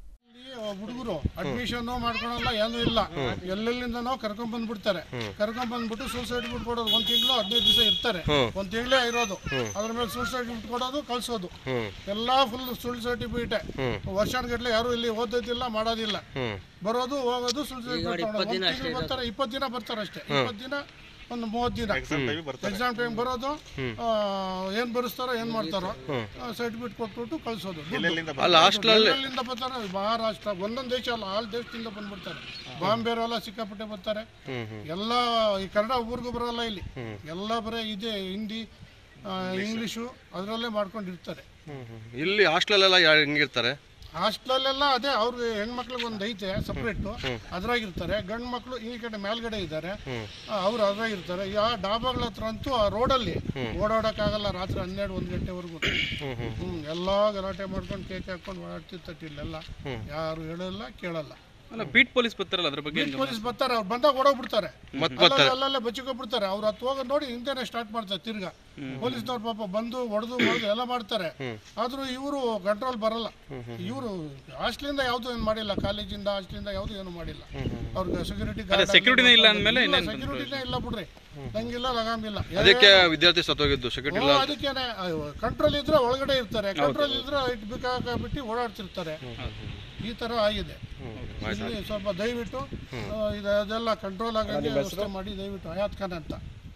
ಹುಡುಗರು ಅಡ್ಮಿಷನ್ ಮಾಡ್ಕೊಳಲ್ಲ ಏನೂ ಇಲ್ಲ ಎಲ್ಲೆಲ್ಲಿಂದನೋ ಕರ್ಕೊಂಡ್ ಬಂದ್ಬಿಡ್ತಾರೆ ಕರ್ಕೊಂಡ್ ಬಂದ್ಬಿಟ್ಟು ಸೂಸೈಡ್ ಬಿಟ್ ಕೊಡೋದು ಒಂದ್ ತಿಂಗಳು ಹದಿನೈದು ದಿವಸ ಇರ್ತಾರೆ ಒಂದ್ ತಿಂಗಳೇ ಇರೋದು ಅದ್ರ ಮೇಲೆ ಸೂಸೈಡ್ ಬಿಟ್ ಕೊಡೋದು ಕಳ್ಸೋದು ಎಲ್ಲಾ ಫುಲ್ ಸುಳ್ಳು ಸರ್ಟಿಫಿಕೇಟ್ ವರ್ಷಾನ್ಗಟ್ಲೆ ಯಾರು ಇಲ್ಲಿ ಓದೋದಿಲ್ಲ ಮಾಡೋದಿಲ್ಲ ಬರೋದು ಹೋಗೋದು ಸುಳ್ಳು ಸರ್ಟಿಫಿಕೇಟ್ ಬರ್ತಾರೆ ಇಪ್ಪತ್ತು ದಿನ ಬರ್ತಾರೆ ಅಷ್ಟೇ ಇಪ್ಪತ್ತು ದಿನ ಒಂದು ಮೂವತ್ತು ದಿನ ಎಕ್ಸಾಮ್ ಟೈಮ್ ಬರೋದು ಆ, ಏನ್ ಬರೆಸ್ತಾರೋ ಏನ್ ಮಾಡ್ತಾರೋ ಸರ್ಟಿಫಿಕೇಟ್ ಕೊಟ್ಬಿಟ್ಟು ಕಳ್ಸೋದು ದುಡ್ಡು. ಅಲ್ಲ ಹಾಸ್ಟೆಲಲ್ಲಿ ಎಲ್ಲೆಲ್ಲಿಂದ ಬರ್ತಾರೆ ಮಹಾರಾಷ್ಟ್ರ ಒಂದೊಂದು ದೇಶ ಅಲ್ಲ ಆಲ್ ದೇಶದಿಂದ ಬಂದ್ಬಿಡ್ತಾರೆ ಬಾಂಬೆಯವರೆಲ್ಲ ಸಿಕ್ಕಾಪಟ್ಟೆ ಬರ್ತಾರೆ ಎಲ್ಲ ಈ ಕನ್ನಡ ಊರಿಗೂ ಬರಲ್ಲ ಇಲ್ಲಿ ಎಲ್ಲ ಬರೀ ಇದೆ ಹಿಂದಿ ಆ, ಇಂಗ್ಲಿಷು ಅದರಲ್ಲೇ ಮಾಡ್ಕೊಂಡಿರ್ತಾರೆ ಇಲ್ಲಿ ಹಾಸ್ಟೆಲೆಲ್ಲ ಯಾರು ಹೆಂಗಿರ್ತಾರೆ ಹಾಸ್ಟೆಲಲ್ಲೆಲ್ಲ ಅದೇ ಅವ್ರಿಗೆ ಹೆಣ್ಮಕ್ಳಿಗೆ ಒಂದು ಐತೆ ಸಪ್ರೇಟು ಅದ್ರಾಗಿರ್ತಾರೆ ಗಂಡು ಮಕ್ಕಳು ಈ ಕಡೆ ಮೇಲ್ಗಡೆ ಇದ್ದಾರೆ ಅವ್ರು ಅದ್ರಾಗಿರ್ತಾರೆ ಯಾ ಡಾಬಾಗಳ ಹತ್ರ ಅಂತೂ ಆ ರೋಡಲ್ಲಿ ಓಡಾಡೋಕ್ಕಾಗಲ್ಲ ರಾತ್ರಿ ಹನ್ನೆರಡು ಒಂದು ಗಂಟೆವರೆಗೂ ಹ್ಮ್ ಎಲ್ಲ ಗಲಾಟೆ ಮಾಡ್ಕೊಂಡು ಕೇಕ್ ಹಾಕೊಂಡು ಓಡಾಡ್ತಿರ್ತೈತಿ ಇಲ್ಲೆಲ್ಲ ಯಾರು ಹೇಳಲ್ಲ ಕೇಳಲ್ಲ ಅಲ್ಲ ಬೀಟ್ ಪೊಲೀಸ್ ಬರ್ತಾರಲ್ಲ ಅದ್ರ ಬಗ್ಗೆ ಬೀಟ್ ಪೊಲೀಸ್ ಬರ್ತಾರೆ ಅವ್ರು ಬಂದಾಗ ಓಡೋಗ್ಬಿಡ್ತಾರೆ ಮತ್ತ್ ಅಲ್ಲಲ್ಲೇ ಅಲ್ಲಲ್ಲೇ ಬಚ್ಚಿಕೊಂಡ್ಬಿಡ್ತಾರೆ ಅವ್ರು ಹತ್ತು ಹೋಗೋದು ನೋಡಿ ಹಿಂದೆನೆ ಸ್ಟಾರ್ಟ್ ಮಾಡ್ತಾರೆ ತಿರ್ಗಾ ಪೊಲೀಸ್ನವ್ರು ಪಾಪ ಬಂದು ಹೊಡೆದು ಹೊಡೆದು ಎಲ್ಲ ಮಾಡ್ತಾರೆ ಆದ್ರೂ ಇವರು ಕಂಟ್ರೋಲ್ ಬರಲ್ಲ ಇವರು ಹಾಸ್ಟ್ಲಿಂದ ಯಾವ್ದು ಏನು ಮಾಡಿಲ್ಲ ಕಾಲೇಜಿಂದ ಹಾಸ್ಟ್ಲಿಂದ ಯಾವ್ದು ಏನು ಮಾಡಿಲ್ಲ ಅವ್ರಿಗೆ ಸೆಕ್ಯೂರಿಟಿ securityನೇ ಇಲ್ಲ ಅಂದ್ಮೇಲೆ ಇನ್ನೇನ್ ಸೆಕ್ಯೂರಿಟಿನೇ ಇಲ್ಲ ಬಿಡ್ರಿ ನಂಗಿಲ್ಲ ಲಗಾಮಿಲ್ಲ ಅದಕ್ಕೆ ವಿದ್ಯಾರ್ಥಿ ಸತ್ತೋಗಿದ್ದು ಸೆಕ್ಯೂರಿಟಿ ಇಲ್ಲ ಅಂತ. ಅದಕ್ಕೇನೆ ಕಂಟ್ರೋಲ್ ಇದ್ರೆ ಒಳಗಡೆ ಇರ್ತಾರೆ ಕಂಟ್ರೋಲ್ ಇದ್ರೆ ಇಟ್ ಬಿಟ್ಟು ಓಡಾಡ್ತಿರ್ತಾರೆ ಈ ತರ ಆಗಿದೆ ಇಲ್ಲಿ ಸ್ವಲ್ಪ ದಯವಿಟ್ಟು ಆ, ಇದು ಅದೆಲ್ಲ ಕಂಟ್ರೋಲ್ ಆಗಂಗೆ ವ್ಯವಸ್ಥೆ ಮಾಡಿ ದಯವಿಟ್ಟು ಹಯಾತ್ ಖಾನ್ ಅಂತ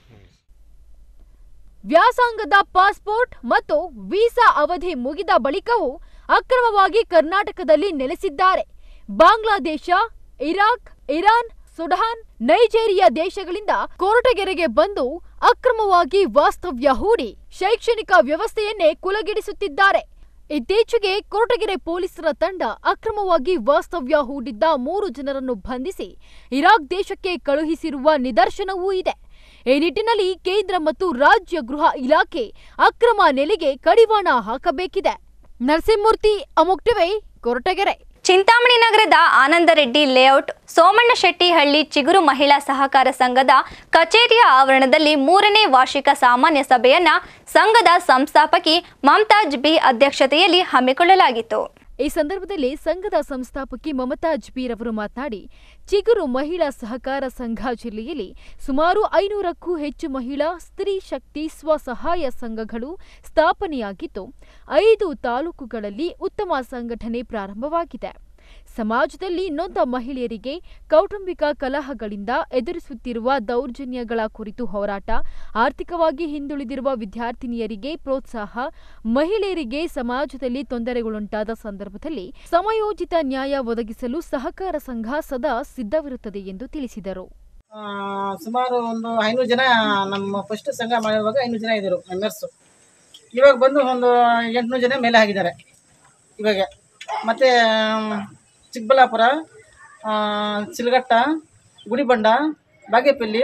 ವ್ಯಾಸಂಗದ ಪಾಸ್ಪೋರ್ಟ್ ಮತ್ತು ವೀಸಾ ಅವಧಿ ಮುಗಿದ ಬಳಿಕವೂ ಅಕ್ರಮವಾಗಿ ಕರ್ನಾಟಕದಲ್ಲಿ ನೆಲೆಸಿದ್ದಾರೆ Bangladesh Iraq Iran Sudan Nigeria ದೇಶಗಳಿಂದ ಕೊರಟಗೆರೆಗೆ ಬಂದು ಅಕ್ರಮವಾಗಿ ವಾಸ್ತವ್ಯ ಹೂಡಿ ಶೈಕ್ಷಣಿಕ ವ್ಯವಸ್ಥೆಯನ್ನೇ ಕುಲಗಿಡಿಸುತ್ತಿದ್ದಾರೆ ಇತ್ತೀಚೆಗೆ ಕೊರಟಗೆರೆ ಪೊಲೀಸರ ತಂಡ ಅಕ್ರಮವಾಗಿ ವಾಸ್ತವ್ಯ ಹೂಡಿದ್ದ ಮೂರು ಜನರನ್ನು ಬಂಧಿಸಿ ಇರಾಕ್ ದೇಶಕ್ಕೆ ಕಳುಹಿಸಿರುವ ನಿದರ್ಶನವೂ ಇದೆ ಈ ನಿಟ್ಟಿನಲ್ಲಿ ಕೇಂದ್ರ ಮತ್ತು ರಾಜ್ಯ ಗೃಹ ಇಲಾಖೆ ಅಕ್ರಮ ನೆಲೆಗೆ ಕಡಿವಾಣ ಹಾಕಬೇಕಿದೆ ನರಸಿಂಹಮೂರ್ತಿ ಅಮುಕ್ ಟಿವಿ ಕೊರಟಗೆರೆ ಚಿಂತಾಮಣಿ ನಗರದ ಆನಂದರೆಡ್ಡಿ ಲೇಔಟ್ ಸೋಮಣ್ಣ ಶೆಟ್ಟಿಹಳ್ಳಿ ಚಿಗುರು ಮಹಿಳಾ ಸಹಕಾರ ಸಂಘದ ಕಚೇರಿಯ ಆವರಣದಲ್ಲಿ ಮೂರನೇ ವಾರ್ಷಿಕ ಸಾಮಾನ್ಯ ಸಭೆಯನ್ನ ಸಂಘದ ಸಂಸ್ಥಾಪಕಿ ಮಮತಾಜ್ ಬಿ ಅಧ್ಯಕ್ಷತೆಯಲ್ಲಿ ಹಮ್ಮಿಕೊಳ್ಳಲಾಗಿತ್ತು ಈ ಸಂದರ್ಭದಲ್ಲಿ ಸಂಘದ ಸಂಸ್ಥಾಪಕಿ ಮಮತಾಜ್ ಬೀರ್ ಅವರು ಮಾತನಾಡಿ ಚಿಗುರು ಮಹಿಳಾ ಸಹಕಾರ ಸಂಘ ಜಿಲ್ಲೆಯಲ್ಲಿ ಸುಮಾರು ಐನೂರಕ್ಕೂ ಹೆಚ್ಚು ಮಹಿಳಾ ಸ್ತ್ರೀ ಶಕ್ತಿ ಸ್ವಸಹಾಯ ಸಂಘಗಳು ಸ್ಥಾಪನೆಯಾಗಿದ್ದು ಐದು ತಾಲೂಕುಗಳಲ್ಲಿ ಉತ್ತಮ ಸಂಘಟನೆ ಪ್ರಾರಂಭವಾಗಿದೆ ಸಮಾಜದಲ್ಲಿ ನೊಂದ ಮಹಿಳೆಯರಿಗೆ ಕೌಟುಂಬಿಕ ಕಲಹಗಳಿಂದ ಎದುರಿಸುತ್ತಿರುವ ದೌರ್ಜನ್ಯಗಳ ಕುರಿತು ಹೋರಾಟ ಆರ್ಥಿಕವಾಗಿ ಹಿಂದುಳಿದಿರುವ ವಿದ್ಯಾರ್ಥಿನಿಯರಿಗೆ ಪ್ರೋತ್ಸಾಹ ಮಹಿಳೆಯರಿಗೆ ಸಮಾಜದಲ್ಲಿ ತೊಂದರೆಗಳುಂಟಾದ ಸಂದರ್ಭದಲ್ಲಿ ಸಮಯೋಚಿತ ನ್ಯಾಯ ಒದಗಿಸಲು ಸಹಕಾರ ಸಂಘ ಸದಾ ಸಿದ್ಧವಿರುತ್ತದೆ ಎಂದು ತಿಳಿಸಿದರು ಆ, ಸುಮಾರು ಒಂದು ಐನೂರು ಜನ ನಮ್ಮ ಫಸ್ಟ್ ಸಂಘ ಮಾಡಿರುವಾಗ ಐನೂರು ಜನ ಇದ್ದರು ಮೆಂಬರ್ಸು ಇವಾಗ ಬಂದು ಒಂದು ಎಂಟುನೂರು ಜನ ಮೇಲೆ ಆಗಿದ್ದಾರೆ ಇವಾಗ ಮತ್ತು ಚಿಕ್ಕಬಳ್ಳಾಪುರ ಆ, ಚಿಲಘಟ್ಟ ಗುಡಿಬಂಡ ಬಾಗೇಪಲ್ಲಿ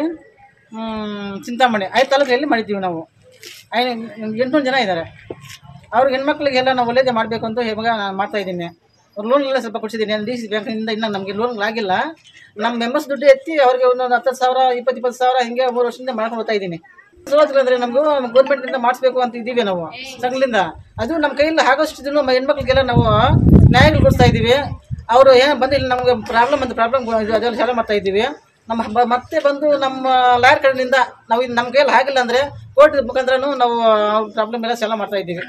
ಮ್, ಚಿಂತಾಮಣಿ ಐದು ತಾಲೂಕಲ್ಲಿ ಮಾಡಿದ್ದೀವಿ ನಾವು ಐ ಎಂಟುನೂರು ಜನ ಇದ್ದಾರೆ ಅವ್ರಿಗೆ ಹೆಣ್ಮಕ್ಳಿಗೆಲ್ಲ ನಾವು ಒಳ್ಳೇದೇ ಮಾಡಬೇಕು ಅಂತ ಇವಾಗ ನಾನು ಮಾಡ್ತಾ ಇದ್ದೀನಿ ಅವ್ರು ಲೋನ್ ಎಲ್ಲ ಸ್ವಲ್ಪ ಕೊಡ್ಸಿದ್ದೀನಿ ಡಿ ಸಿ ಬ್ಯಾಂಕಿನಿಂದ ಇನ್ನೂ ನಮಗೆ ಲೋನ್ ಆಗಿಲ್ಲ ನಮ್ಮ ಮೆಂಬರ್ಸ್ ದುಡ್ಡು ಎತ್ತಿ ಅವ್ರಿಗೆ ಒಂದೊಂದು ಹತ್ತು ಸಾವಿರ ಇಪ್ಪತ್ತು ಇಪ್ಪತ್ತು ಸಾವಿರ ಹಿಂಗೆ ಮೂರು ವರ್ಷದಿಂದ ಮಾಡ್ಕೊಂಡು ಹೋಗ್ತಾ ಇದ್ದೀನಿ ಸೋತ್ರ ಅಂದರೆ ನಮಗೂ ಗೌರ್ಮೆಂಟಿಂದ ಮಾಡಿಸ್ಬೇಕು ಅಂತ ಇದ್ದೀವಿ ನಾವು ಸಂಘದಿಂದ ಅದು ನಮ್ಮ ಕೈಯಲ್ಲಿ ಆಗೋಷ್ಟು ದಿನ ನಮ್ಮ ಹೆಣ್ಮಕ್ಳಿಗೆಲ್ಲ ನಾವು ನ್ಯಾಯಗಳು ಕೊಡಿಸ್ತಾ ಇದ್ದೀವಿ ಅವರು ಏನು ಬಂದು ಇಲ್ಲಿ ನಮಗೆ ಪ್ರಾಬ್ಲಮ್ ಅಂತ ಪ್ರಾಬ್ಲಮ್ ಅದೆಲ್ಲ ಸಾಲ ಮಾಡ್ತಾ ಇದ್ದೀವಿ ನಮ್ಮ ಬ- ಮತ್ತೆ ಬಂದು ನಮ್ಮ ಲಾಯರ್ ಕಡೆಯಿಂದ ನಾವು ಇದು ನಮ್ಮ ಕೈಯಲ್ಲಿ ಆಗಿಲ್ಲ ಅಂದರೆ ಕೋರ್ಟ್ ಮುಖಾಂತರನೂ ನಾವು ಪ್ರಾಬ್ಲಮ್ ಎಲ್ಲ ಸಾಲ ಮಾಡ್ತಾ ಇದ್ದೀವಿ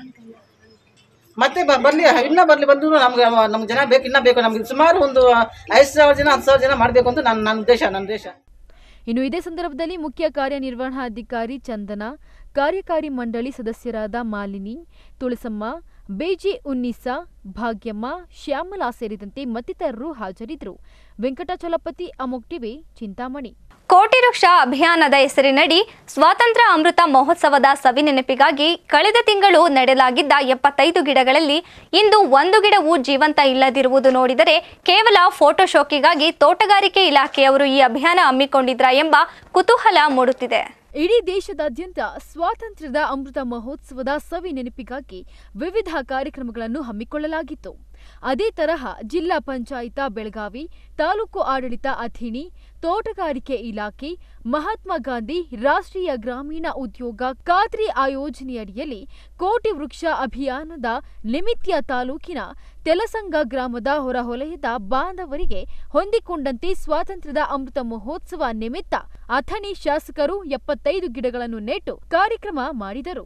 ಮತ್ತೆ ಬ- ಬರ್ಲಿ ಇನ್ನೂ ಬರ್ಲಿ ಬಂದು ನಮ್ಗೆ ನಮ್ಗೆ ಜನ ಬೇಕು ಇನ್ನೂ ಬೇಕು ನಮ್ಗೆ ಸುಮಾರು ಒಂದು ಐದು ಸಾವಿರ ಜನ ಹತ್ತು ಸಾವಿರ ಜನ ಮಾಡಬೇಕು ಅಂತ ನನ್ನ ನನ್ನ ಉದ್ದೇಶ ನನ್ನ ಉದ್ದೇಶ ಇನ್ನು ಇದೇ ಸಂದರ್ಭದಲ್ಲಿ ಮುಖ್ಯ ಕಾರ್ಯನಿರ್ವಹಣಾಧಿಕಾರಿ ಚಂದನ ಕಾರ್ಯಕಾರಿ ಮಂಡಳಿ ಸದಸ್ಯರಾದ ಮಾಲಿನಿ ತುಳಸಮ್ಮ ಬೇಜಿ ಉನ್ನಿಸಾ ಭಾಗ್ಯಮ್ಮ ಶ್ಯಾಮಲಾ ಸೇರಿದಂತೆ ಮತ್ತಿತರರು ಹಾಜರಿದ್ದರು ವೆಂಕಟಾಚಲಪತಿ ಅಮೋಕ್ ಟಿವಿ ಚಿಂತಾಮಣಿ ಕೋಟಿ ವೃಕ್ಷ ಅಭಿಯಾನದ ಹೆಸರಿನಡಿ ಸ್ವಾತಂತ್ರ್ಯ ಅಮೃತ ಮಹೋತ್ಸವದ ಸವಿ ನೆನಪಿಗಾಗಿ ಕಳೆದ ತಿಂಗಳು ನಡೆಯಲಾಗಿದ್ದ ಎಪ್ಪತ್ತೈದು ಗಿಡಗಳಲ್ಲಿ ಇಂದು ಒಂದು ಗಿಡವೂ ಜೀವಂತ ಇಲ್ಲದಿರುವುದು ನೋಡಿದರೆ ಕೇವಲ ಫೋಟೋ ಶೋಕಿಗಾಗಿ ತೋಟಗಾರಿಕೆ ಇಲಾಖೆಯವರು ಈ ಅಭಿಯಾನ ಹಮ್ಮಿಕೊಂಡಿದ್ರಾ ಎಂಬ ಕುತೂಹಲ ಮೂಡುತ್ತಿದೆ ಇಡೀ ದೇಶದಾದ್ಯಂತ ಸ್ವಾತಂತ್ರ್ಯದ ಅಮೃತ ಮಹೋತ್ಸವದ ಸವಿ ನೆನಪಿಗಾಗಿ ವಿವಿಧ ಕಾರ್ಯಕ್ರಮಗಳನ್ನು ಹಮ್ಮಿಕೊಳ್ಳಲಾಗಿತ್ತು ಅದೇ ತರಹ ಜಿಲ್ಲಾ ಪಂಚಾಯತ ಬೆಳಗಾವಿ ತಾಲೂಕು ಆಡಳಿತ ಅಥಿಣಿ ತೋಟಗಾರಿಕೆ ಇಲಾಖೆ ಮಹಾತ್ಮ ಗಾಂಧಿ ರಾಷ್ಟ್ರೀಯ ಗ್ರಾಮೀಣ ಉದ್ಯೋಗ ಖಾತ್ರಿ ಆಯೋಜನೆಯಡಿಯಲ್ಲಿ ಕೋಟಿ ವೃಕ್ಷ ಅಭಿಯಾನದ ನಿಮಿತ್ಯ ತಾಲೂಕಿನ ತೆಲಸಂಗ ಗ್ರಾಮದ ಹೊರವಲಯದ ಬಾಂಧವರಿಗೆ ಹೊಂದಿಕೊಂಡಂತೆ ಸ್ವಾತಂತ್ರ್ಯದ ಅಮೃತ ಮಹೋತ್ಸವ ನಿಮಿತ್ತ ಅಥಣಿ ಶಾಸಕರು ಎಪ್ಪತ್ತೈದು ಗಿಡಗಳನ್ನು ನೆಟ್ಟು ಕಾರ್ಯಕ್ರಮ ಮಾಡಿದರು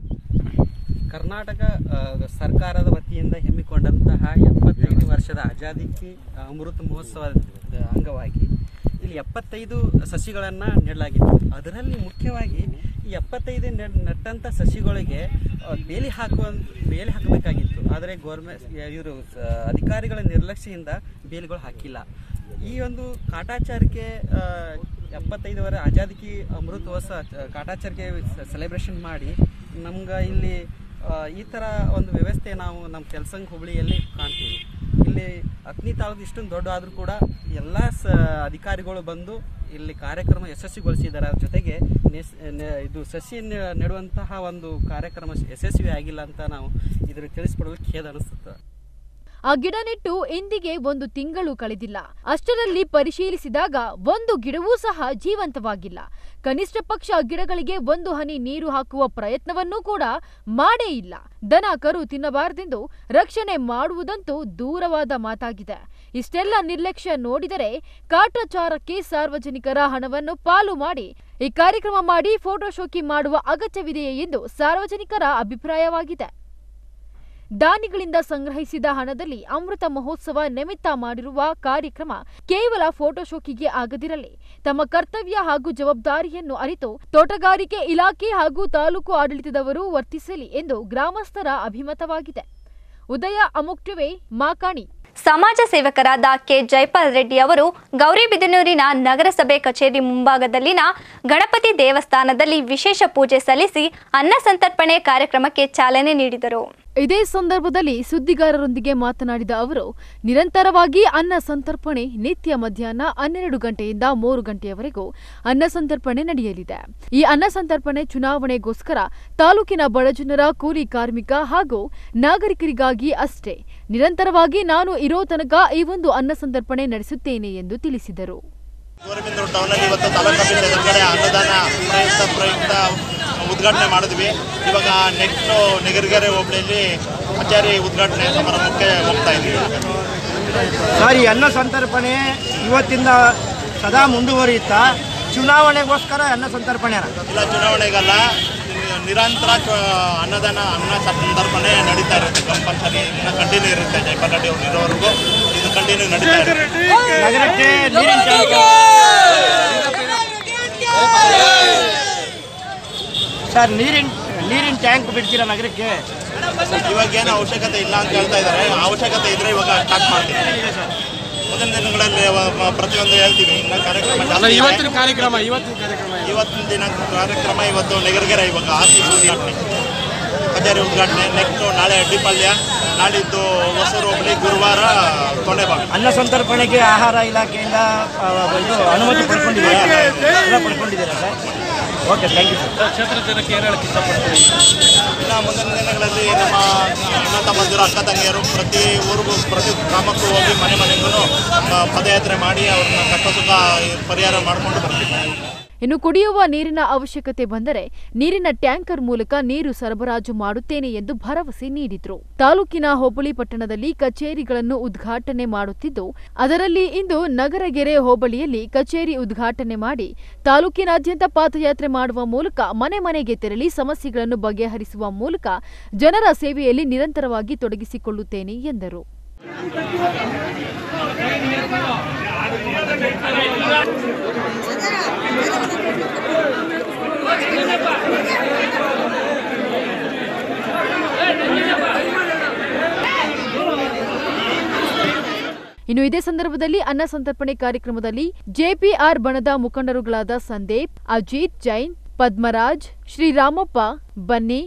ಕರ್ನಾಟಕ ಆ, ಸರ್ಕಾರದ ವತಿಯಿಂದ ಹಮ್ಮಿಕೊಂಡಂತಹ ಎಪ್ಪತ್ತೈದು ವರ್ಷದ ಆಜಾದಿಕಿ ಅಮೃತ ಮಹೋತ್ಸವದ ಅಂಗವಾಗಿ ಇಲ್ಲಿ ಎಪ್ಪತ್ತೈದು ಸಸಿಗಳನ್ನು ನೆಡಲಾಗಿತ್ತು ಅದರಲ್ಲಿ ಮುಖ್ಯವಾಗಿ ಈ ಎಪ್ಪತ್ತೈದು ನೆಡ್ ನೆಟ್ಟಂಥ ಸಸಿಗಳಿಗೆ ಆ, ಬೇಲಿ ಹಾಕುವ ಬೇಲಿ ಹಾಕಬೇಕಾಗಿತ್ತು ಆದರೆ ಗೌರ್ಮೆಂಟ್ ಇವರು ಅಧಿಕಾರಿಗಳ ನಿರ್ಲಕ್ಷ್ಯದಿಂದ ಬೇಲಿಗಳು ಹಾಕಿಲ್ಲ ಈ ಒಂದು ಕಾಟಾಚಾರಕ್ಕೆ ಆ, ಎಪ್ಪತ್ತೈದು ವರೆ ಆಜಾದಿಕಿ ಅಮೃತೋತ್ಸವ ಕಾಟಾಚಾರಕ್ಕೆ ಸೆಲೆಬ್ರೇಷನ್ ಮಾಡಿ ನಮ್ಗೆ ಇಲ್ಲಿ ಆ, ಈ ಥರ ಒಂದು ವ್ಯವಸ್ಥೆ ನಾವು ನಮ್ಮ ಕೆಲಸಂಗ ಹುಬ್ಳಿಯಲ್ಲಿ ಕಾಣ್ತೀವಿ ಇಲ್ಲಿ ಅಗ್ನಿ ತಾಳದ ಇಷ್ಟೊಂದು ದೊಡ್ಡ ಆದರೂ ಕೂಡ ಎಲ್ಲ ಸ ಅಧಿಕಾರಿಗಳು ಬಂದು ಇಲ್ಲಿ ಕಾರ್ಯಕ್ರಮ ಯಶಸ್ವಿಗೊಳಿಸಿದ್ದಾರೆ ಅದ್ರ ಜೊತೆಗೆ ನೆಸ್ ನೆ- ಇದು ಸಸಿ ನೆ- ನೆಡುವಂತಹ ಒಂದು ಕಾರ್ಯಕ್ರಮ ಯಶಸ್ವಿ ಆಗಿಲ್ಲ ಅಂತ ನಾವು ಇದ್ರ ತಿಳಿಸ್ಕೊಡಲು ಖೇದ ಅನಿಸುತ್ತೆ ಆ ಗಿಡ ನೆಟ್ಟು ಇಂದಿಗೆ ಒಂದು ತಿಂಗಳು ಕಳೆದಿಲ್ಲ ಅಷ್ಟರಲ್ಲಿ ಪರಿಶೀಲಿಸಿದಾಗ ಒಂದು ಗಿಡವೂ ಸಹ ಜೀವಂತವಾಗಿಲ್ಲ ಕನಿಷ್ಠ ಪಕ್ಷ ಗಿಡಗಳಿಗೆ ಒಂದು ಹನಿ ನೀರು ಹಾಕುವ ಪ್ರಯತ್ನವನ್ನೂ ಕೂಡ ಮಾಡೇ ಇಲ್ಲ ದನ ಕರು ತಿನ್ನಬಾರದೆಂದು ರಕ್ಷಣೆ ಮಾಡುವುದಂತೂ ದೂರವಾದ ಮಾತಾಗಿದೆ ಇಷ್ಟೆಲ್ಲ ನಿರ್ಲಕ್ಷ್ಯ ನೋಡಿದರೆ ಕಾಟಾಚಾರಕ್ಕೆ ಸಾರ್ವಜನಿಕರ ಹಣವನ್ನು ಪಾಲು ಮಾಡಿ ಈ ಕಾರ್ಯಕ್ರಮ ಮಾಡಿ ಫೋಟೋ ಶೋಕಿ ಮಾಡುವ ಅಗತ್ಯವಿದೆಯೇ ಎಂದು ಸಾರ್ವಜನಿಕರ ಅಭಿಪ್ರಾಯವಾಗಿದೆ ದಾನಿಗಳಿಂದ ಸಂಗ್ರಹಿಸಿದ ಹಣದಲ್ಲಿ ಅಮೃತ ಮಹೋತ್ಸವ ನಿಮಿತ್ತ ಮಾಡಿರುವ ಕಾರ್ಯಕ್ರಮ ಕೇವಲ ಫೋಟೋ ಶೋಕಿಗೆ ಆಗದಿರಲಿ ತಮ್ಮ ಕರ್ತವ್ಯ ಹಾಗೂ ಜವಾಬ್ದಾರಿಯನ್ನು ಅರಿತು ತೋಟಗಾರಿಕೆ ಇಲಾಖೆ ಹಾಗೂ ತಾಲೂಕು ಆಡಳಿತದವರು ವರ್ತಿಸಲಿ ಎಂದು ಗ್ರಾಮಸ್ಥರ ಅಭಿಮತವಾಗಿದೆ ಉದಯ ಅಮುಕ್ ಟಿವಿ ಮಾಕಾಣಿ ಸಮಾಜ ಸೇವಕರಾದ ಕೆ ಜೈಪಾಲ್ ರೆಡ್ಡಿ ಅವರು ಗೌರಿಬಿದನೂರಿನ ನಗರಸಭೆ ಕಚೇರಿ ಮುಂಭಾಗದಲ್ಲಿನ ಗಣಪತಿ ದೇವಸ್ಥಾನದಲ್ಲಿ ವಿಶೇಷ ಪೂಜೆ ಸಲ್ಲಿಸಿ ಅನ್ನ ಸಂತರ್ಪಣೆ ಕಾರ್ಯಕ್ರಮಕ್ಕೆ ಚಾಲನೆ ನೀಡಿದರು ಇದೇ ಸಂದರ್ಭದಲ್ಲಿ ಸುದ್ದಿಗಾರರೊಂದಿಗೆ ಮಾತನಾಡಿದ ಅವರು ನಿರಂತರವಾಗಿ ಅನ್ನ ಸಂತರ್ಪಣೆ ನಿತ್ಯ ಮಧ್ಯಾಹ್ನ ಹನ್ನೆರಡು ಗಂಟೆಯಿಂದ ಮೂರು ಗಂಟೆಯವರೆಗೂ ಅನ್ನ ಸಂತರ್ಪಣೆ ನಡೆಯಲಿದೆ ಈ ಅನ್ನ ಸಂತರ್ಪಣೆ ಚುನಾವಣೆಗೋಸ್ಕರ ತಾಲೂಕಿನ ಬಡಜನರ ಕೂಲಿ ಕಾರ್ಮಿಕ ಹಾಗೂ ನಾಗರಿಕರಿಗಾಗಿ ಅಷ್ಟೇ ನಿರಂತರವಾಗಿ ನಾನು ಇರೋ ತನಕ ಈ ಒಂದು ಅನ್ನ ಸಂತರ್ಪಣೆ ನಡೆಸುತ್ತೇನೆ ಎಂದು ತಿಳಿಸಿದರು ಗೌರಿಬಿದನೂರು ಟೌನಲ್ಲಿ ಇವತ್ತು ತಾಲೂಕು ಆಫೀಸ್ ಎದುರುಗಡೆ ಅನ್ನದಾನ ಪ್ರಯುಕ್ತ ಪ್ರಯುಕ್ತ ಉದ್ಘಾಟನೆ ಮಾಡಿದ್ವಿ ಇವಾಗ ನೆಕ್ಸ್ಟ್ ನೆಗರಿಗೆರೆ ಹೋಬಳಿಯಲ್ಲಿ ಕಚೇರಿ ಉದ್ಘಾಟನೆ ಸಮಾರಂಭಕ್ಕೆ ಹೋಗ್ತಾ ಇದ್ದೀವಿ ಸರ್ ಈ ಅನ್ನ ಸಂತರ್ಪಣೆ ಇವತ್ತಿಂದ ಸದಾ ಮುಂದುವರಿಯುತ್ತಾ ಚುನಾವಣೆಗೋಸ್ಕರ ಅನ್ನ ಸಂತರ್ಪಣೆ ಇಲ್ಲ ಚುನಾವಣೆಗಲ್ಲ ನಿರಂತರ ಚು- ಅನ್ನದಾನ ಅನ್ನ ಸಂತರ್ಪಣೆ ನಡೀತಾ ಇರುತ್ತೆ ಕಂಪಲ್ಸರಿ ಇನ್ನು ಕಂಟಿನ್ಯೂ ಇರುತ್ತೆ ಜೈಪಾಲ್ ರೆಡ್ಡಿ ಅವ್ರು ಇರೋವರೆಗೂ ಇದು ಕಂಟಿನ್ಯೂ ನಡೀತಾ ಇರುತ್ತೆ ನಗರಕ್ಕೆ ನೀರಿನ ಟ್ಯಾಂಕ್ ಸರ್ ನೀರಿನ ನೀರಿನ ಟ್ಯಾಂಕ್ ಬಿಡ್ತೀರಾ ನಗರಕ್ಕೆ ಇವಾಗ ಏನು ಅವಶ್ಯಕತೆ ಇಲ್ಲ ಅಂತ ಹೇಳ್ತಾ ಇದ್ದಾರೆ ಅವಶ್ಯಕತೆ ಇದ್ರೆ ಇವಾಗ ಸ್ಟಾರ್ಟ್ ಮಾಡ್ತೀವಿ ಮುಂದಿನ ದಿನಗಳಲ್ಲಿ ಅವ- ಮ- ಪ್ರತಿಯೊಂದು ಹೇಳ್ತೀವಿ ಇನ್ನು ಕಾರ್ಯಕ್ರಮ ಜಾಸ್ತಿ ಇದೆ. ಇವತ್ತಿನ ಕಾರ್ಯಕ್ರಮ ಇವತ್ತಿನ ಕಾರ್ಯಕ್ರಮ ಇವತ್ತಿನ ದಿನ ಕಾರ್ಯಕ್ರಮ ಇವತ್ತು ನೆಗರ್ಗೆರೆ ಇವಾಗ ಆಫೀಸ್ ಉದ್ಘಾಟನೆ ಕಚೇರಿ ಉದ್ಘಾಟನೆ ನೆಕ್ಸ್ಟ್ ನಾಳೆ ಅಡ್ಡಿಪಾಳ್ಯ ನಾಳಿದ್ದು ಹೊಸೂರು ಹೋಬಳಿ ಗುರುವಾರ ತೊಂಡೆಬಾಗ ಅನ್ನ ಸಂತರ್ಪಣೆಗೆ ಆಹಾರ ಇಲಾಖೆಯಿಂದ ಆ, ಇದು ಅನುಮತಿ ಪಡ್ಕೊಂಡಿದ್ದೀರಾ ಎಲ್ಲ ಪಡ್ಕೊಂಡಿದ್ದೀರಾ sir okay thank you sir ಕ್ಷೇತ್ರ ಜನಕ್ಕೆ ಏನು ಹೇಳಕ್ಕೆ ಇಷ್ಟಪಡ್ತೀವಿ ಇನ್ನು ಮುಂದಿನ ದಿನಗಳಲ್ಲಿ ನಮ್ಮ ಅಣ್ಣ ತಮ್ಮಂದಿರು ಅಕ್ಕ ತಂಗಿಯರು ಪ್ರತಿ ಊರಿಗೂ ಪ್ರತಿ ಗ್ರಾಮಕ್ಕೂ ಹೋಗಿ ಮನೆ ಮನೆಗೂ ಪದಯಾತ್ರೆ ಮಾಡಿ ಅವ್ರನ್ನ ಕಷ್ಟ ಸುಖ ಪರಿಹಾರ ಮಾಡಿಕೊಂಡು ಬರ್ತೀವಿ ಇನ್ನು ಕುಡಿಯುವ ನೀರಿನ ಅವಶ್ಯಕತೆ ಬಂದರೆ ನೀರಿನ ಟ್ಯಾಂಕರ್ ಮೂಲಕ ನೀರು ಸರಬರಾಜು ಮಾಡುತ್ತೇನೆ ಎಂದು ಭರವಸೆ ನೀಡಿದ್ರು ತಾಲೂಕಿನ ಹೋಬಳಿ ಪಟ್ಟಣದಲ್ಲಿ ಕಚೇರಿಗಳನ್ನು ಉದ್ಘಾಟನೆ ಮಾಡುತ್ತಿದ್ದು ಅದರಲ್ಲಿ ಇಂದು ನಗರಗೆರೆ ಹೋಬಳಿಯಲ್ಲಿ ಕಚೇರಿ ಉದ್ಘಾಟನೆ ಮಾಡಿ ತಾಲೂಕಿನಾದ್ಯಂತ ಪಾದಯಾತ್ರೆ ಮಾಡುವ ಮೂಲಕ ಮನೆ ಮನೆಗೆ ತೆರಳಿ ಸಮಸ್ಯೆಗಳನ್ನು ಬಗೆಹರಿಸುವ ಮೂಲಕ ಜನರ ಸೇವೆಯಲ್ಲಿ ನಿರಂತರವಾಗಿ ತೊಡಗಿಸಿಕೊಳ್ಳುತ್ತೇನೆ ಎಂದರು ಇನ್ನು ಇದೇ ಸಂದರ್ಭದಲ್ಲಿ ಅನ್ನ ಸಂತರ್ಪಣೆ ಕಾರ್ಯಕ್ರಮದಲ್ಲಿ ಜೆಪಿಆರ್ ಬಣದ ಮುಖಂಡರುಗಳಾದ ಸಂದೀಪ್ ಅಜಿತ್ ಜೈನ್ ಪದ್ಮರಾಜ್ ಶ್ರೀರಾಮಪ್ಪ ಬನ್ನಿ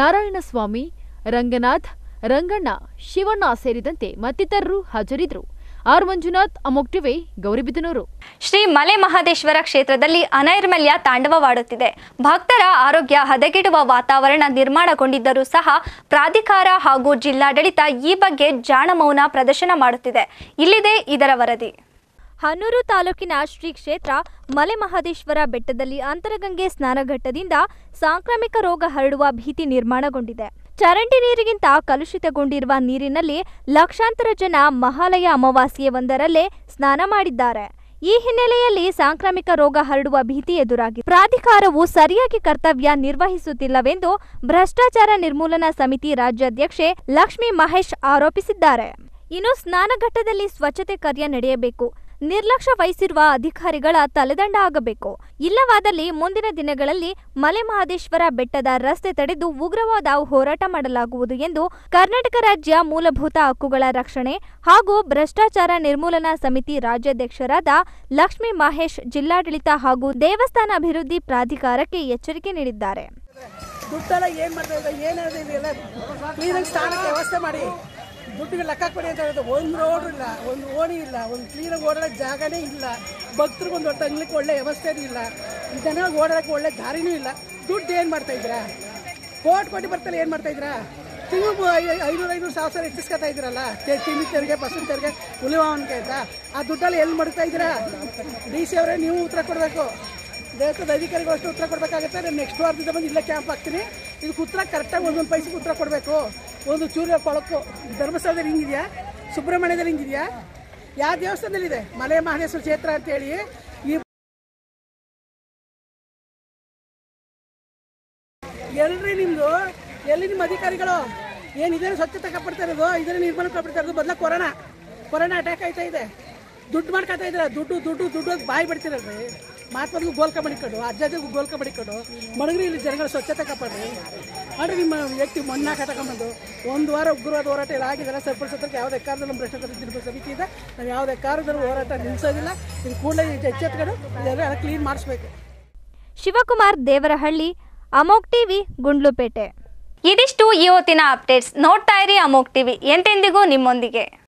ನಾರಾಯಣಸ್ವಾಮಿ ರಂಗನಾಥ್ ರಂಗಣ್ಣ ಶಿವಣ್ಣ ಸೇರಿದಂತೆ ಮತ್ತಿತರರು ಹಾಜರಿದ್ದರು ಆರ್ ಮಂಜುನಾಥ್ ಅಮೋಕ್ ಟಿವಿ ಗೌರಿಬಿದನೂರು ಶ್ರೀ ಮಲೆ ಮಹದೇಶ್ವರ ಕ್ಷೇತ್ರದಲ್ಲಿ ಅನೈರ್ಮಲ್ಯ ತಾಂಡವವಾಡುತ್ತಿದೆ ಭಕ್ತರ ಆರೋಗ್ಯ ಹದಗೆಡುವ ವಾತಾವರಣ ನಿರ್ಮಾಣಗೊಂಡಿದ್ದರೂ ಸಹ ಪ್ರಾಧಿಕಾರ ಹಾಗೂ ಜಿಲ್ಲಾಡಳಿತ ಈ ಬಗ್ಗೆ ಜಾಣಮೌನ ಪ್ರದರ್ಶನ ಮಾಡುತ್ತಿದೆ ಇಲ್ಲಿದೆ ಇದರ ವರದಿ ಹನೂರು ತಾಲೂಕಿನ ಶ್ರೀ ಕ್ಷೇತ್ರ ಮಲೆ ಮಹದೇಶ್ವರ ಬೆಟ್ಟದಲ್ಲಿ ಅಂತರಗಂಗೆ ಸ್ನಾನಘಟ್ಟದಿಂದ ಸಾಂಕ್ರಾಮಿಕ ರೋಗ ಹರಡುವ ಭೀತಿ ನಿರ್ಮಾಣಗೊಂಡಿದೆ ಚರಂಡಿ ನೀರಿಗಿಂತ ಕಲುಷಿತಗೊಂಡಿರುವ ನೀರಿನಲ್ಲಿ ಲಕ್ಷಾಂತರ ಜನ ಮಹಾಲಯ ಅಮಾವಾಸ್ಯೆ ಒಂದರಲ್ಲೇ ಸ್ನಾನ ಮಾಡಿದ್ದಾರೆ ಈ ಹಿನ್ನೆಲೆಯಲ್ಲಿ ಸಾಂಕ್ರಾಮಿಕ ರೋಗ ಹರಡುವ ಭೀತಿ ಎದುರಾಗಿದೆ ಪ್ರಾಧಿಕಾರವು ಸರಿಯಾಗಿ ಕರ್ತವ್ಯ ನಿರ್ವಹಿಸುತ್ತಿಲ್ಲವೆಂದು ಭ್ರಷ್ಟಾಚಾರ ನಿರ್ಮೂಲನಾ ಸಮಿತಿ ರಾಜ್ಯಾಧ್ಯಕ್ಷೆ ಲಕ್ಷ್ಮೀ ಮಹೇಶ್ ಆರೋಪಿಸಿದ್ದಾರೆ ಇನ್ನು ಸ್ನಾನಘಟ್ಟದಲ್ಲಿ ಸ್ವಚ್ಛತೆ ಕಾರ್ಯ ನಡೆಯಬೇಕು ನಿರ್ಲಕ್ಷ್ಯ ವಹಿಸಿರುವ ಅಧಿಕಾರಿಗಳ ತಲೆದಂಡ ಆಗಬೇಕು ಇಲ್ಲವಾದಲ್ಲಿ ಮುಂದಿನ ದಿನಗಳಲ್ಲಿ ಮಲೆ ಮಹದೇಶ್ವರ ಬೆಟ್ಟದ ರಸ್ತೆ ತಡೆದು ಉಗ್ರವಾದ ಹೋರಾಟ ಮಾಡಲಾಗುವುದು ಎಂದು ಕರ್ನಾಟಕ ರಾಜ್ಯ ಮೂಲಭೂತ ಹಕ್ಕುಗಳ ರಕ್ಷಣೆ ಹಾಗೂ ಭ್ರಷ್ಟಾಚಾರ ನಿರ್ಮೂಲನಾ ಸಮಿತಿ ರಾಜ್ಯಾಧ್ಯಕ್ಷರಾದ ಲಕ್ಷ್ಮೀ ಮಹೇಶ್ ಜಿಲ್ಲಾಡಳಿತ ಹಾಗೂ ದೇವಸ್ಥಾನ ಅಭಿವೃದ್ಧಿ ಪ್ರಾಧಿಕಾರಕ್ಕೆ ಎಚ್ಚರಿಕೆ ನೀಡಿದ್ದಾರೆ ದುಡ್ಡೆಲ್ಲ ಏನು ಮಾಡ್ತಾ ಇದ್ದಾರೆ ಏನಾದ್ರು ಇದೆಲ್ಲ ಕ್ಲೀನಾಗಿ ಸ್ನಾನಕ್ಕೆ ವ್ಯವಸ್ಥೆ ಮಾಡಿ ದುಡ್ಡಿಗೆ ಲೆಕ್ಕ ಕೊಡಿ ಅಂತ ಹೇಳಿದ್ರೆ ಒಂದು ರೋಡ್ ಇಲ್ಲ ಒಂದು ಓಣಿ ಇಲ್ಲ ಒಂದು ಕ್ಲೀನಾಗಿ ಓಡಾಡೋಕ್ಕೆ ಜಾಗನೇ ಇಲ್ಲ ಭಕ್ತರಿಗೆ ಒಂದು ಹೊತ್ತು ಅಂಗ್ಲಿಕ್ಕೆ ಒಳ್ಳೆ ವ್ಯವಸ್ಥೆನೂ ಇಲ್ಲ ಜನಗಳಿಗೆ ಓಡಾಡೋಕ್ಕೆ ಒಳ್ಳೆ ದಾರಿನೂ ಇಲ್ಲ ದುಡ್ಡು ಏನು ಮಾಡ್ತಾ ಇದ್ದೀರಾ ಕೋಟಿ ಕೋಟಿ ಬರ್ತಾರೆ ಏನು ಮಾಡ್ತಾ ಇದ್ದೀರಾ ತಿಂಗಳು ಐನೂರು ಐನೂರು ಸಾವಿರ ಸಾವಿರ ಹೆಚ್ಚಿಸ್ಕೊತಾ ಇದ್ದೀರಲ್ಲ ತೆ- ತಿಂಡಿ ತೆರಿಗೆ ಬಸ್ಸಿನ ತೆರಿಗೆ ಉಳಿವಾವನ್ಗೆ ಅಂತ ಆ ದುಡ್ಡಲ್ಲಿ ಎಲ್ಲಿ ಮಾಡ್ತಾ ಇದ್ದೀರಾ ಡಿ ಸಿ ಅವರೇ ನೀವು ಉತ್ತರ ಕೊಡಬೇಕು ದೇವಸ್ಥಾನದ ಅಧಿಕಾರಿಗಳು ಅಷ್ಟು ಉತ್ತರ ಕೊಡಬೇಕಾಗುತ್ತೆ ನಾನು ನೆಕ್ಸ್ಟ್ ವಾರದಿಂದ ಬಂದು ಇಲ್ಲೇ ಕ್ಯಾಂಪ್ ಹಾಕ್ತೀನಿ ಇದಕ್ಕೆ ಉತ್ತರ ಕರೆಕ್ಟಾಗಿ ಒಂದೊಂದು ಪೈಸೆಗೆ ಉತ್ತರ ಕೊಡಬೇಕು ಒಂದು ಚೂರು ಕೊಳಕು ಧರ್ಮಸ್ಥಳದಲ್ಲಿ ಹಿಂಗಿದೆಯಾ ಸುಬ್ರಹ್ಮಣ್ಯದಲ್ಲಿ ಹಿಂಗಿದೆಯಾ ಯಾವ ದೇವಸ್ಥಾನದಲ್ಲಿದೆ ಮಲೆ ಮಹದೇಶ್ವರ ಕ್ಷೇತ್ರ ಅಂತೇಳಿ ಈ ಎಲ್ರಿ ನಿಮ್ಮದು ಎಲ್ಲಿ ನಿಮ್ಮ ಅಧಿಕಾರಿಗಳು ಏನು ಇದೇನು ಸ್ವಚ್ಛತೆ ಕಾಪಾಡ್ತಾ ಇರೋದು ಇದನ್ನ ನಿರ್ಮಾಣ ಕಾಪಾಡ್ತಾ ಇರೋದು ಬದಲ ಕೊರೋನಾ ಕೊರೋನಾ ಅಟ್ಯಾಕ್ ಆಯ್ತಾ ಇದೆ ದುಡ್ಡು ಮಾಡ್ಕೊತಾ ಇದ್ದೀರ ದುಡ್ಡು ದುಡ್ಡು ದುಡ್ಡು ಅಂತ ಬಾಯಿ ಬಿಡ್ತಿರಲ್ರಿ ಮಾತ್ಮದ್ಗೂ ಗೋಲ್ಕ ಮಡಿಕೊಂಡು ಅಜ್ಜಾಜಿಗೂ ಗೋಲ್ಕ ಮಡಿಕೊಂಡು ಮಡಗ್ರಿ ಇಲ್ಲಿ ಜನಗಳ ಸ್ವಚ್ಛತೆ ಕಾಪಾಡ್ರಿ ಮಾಡ್ರಿ ನಿಮ್ಮ ವ್ಯಕ್ತಿ ಮಣ್ಣು ಕಟ್ಕೊಂಬಂದು ಒಂದು ವಾರ ಉಗ್ರವಾದ ಹೋರಾಟ ಎಲ್ಲ ಆಗಿದೆಲ್ಲ ಸರಿಪಡಿಸೋದಕ್ಕೆ ಯಾವುದೇ ಕಾರಣದಲ್ಲೂ ನಮ್ಮ ಭ್ರಷ್ಟಾಚಾರ ನಿರ್ಮೂಲನಾ ಸಮಿತಿ ಇದೆ ನಾವು ಯಾವುದೇ ಕಾರಣದಲ್ಲೂ ಹೋರಾಟ ನಿಲ್ಲಿಸೋದಿಲ್ಲ ಇದು ಕೂಡಲೇ ಎಚ್ಚೆತ್ಕೊಂಡು ಇದೆಲ್ಲ ಕ್ಲೀನ್ ಮಾಡಿಸ್ಬೇಕು ಶಿವಕುಮಾರ್ ದೇವರಹಳ್ಳಿ ಅಮೋಕ್ ಟಿವಿ ಗುಂಡ್ಲುಪೇಟೆ ಇದಿಷ್ಟು ಈ ಹೊತ್ತಿನ ಅಪ್ಡೇಟ್ಸ್ ನೋಡ್ತಾ ಇರಿ ಅಮೋಕ್ ಟಿವಿ ಎಂತೆಂದಿಗೂ ನಿಮ್ಮೊಂದಿಗೆ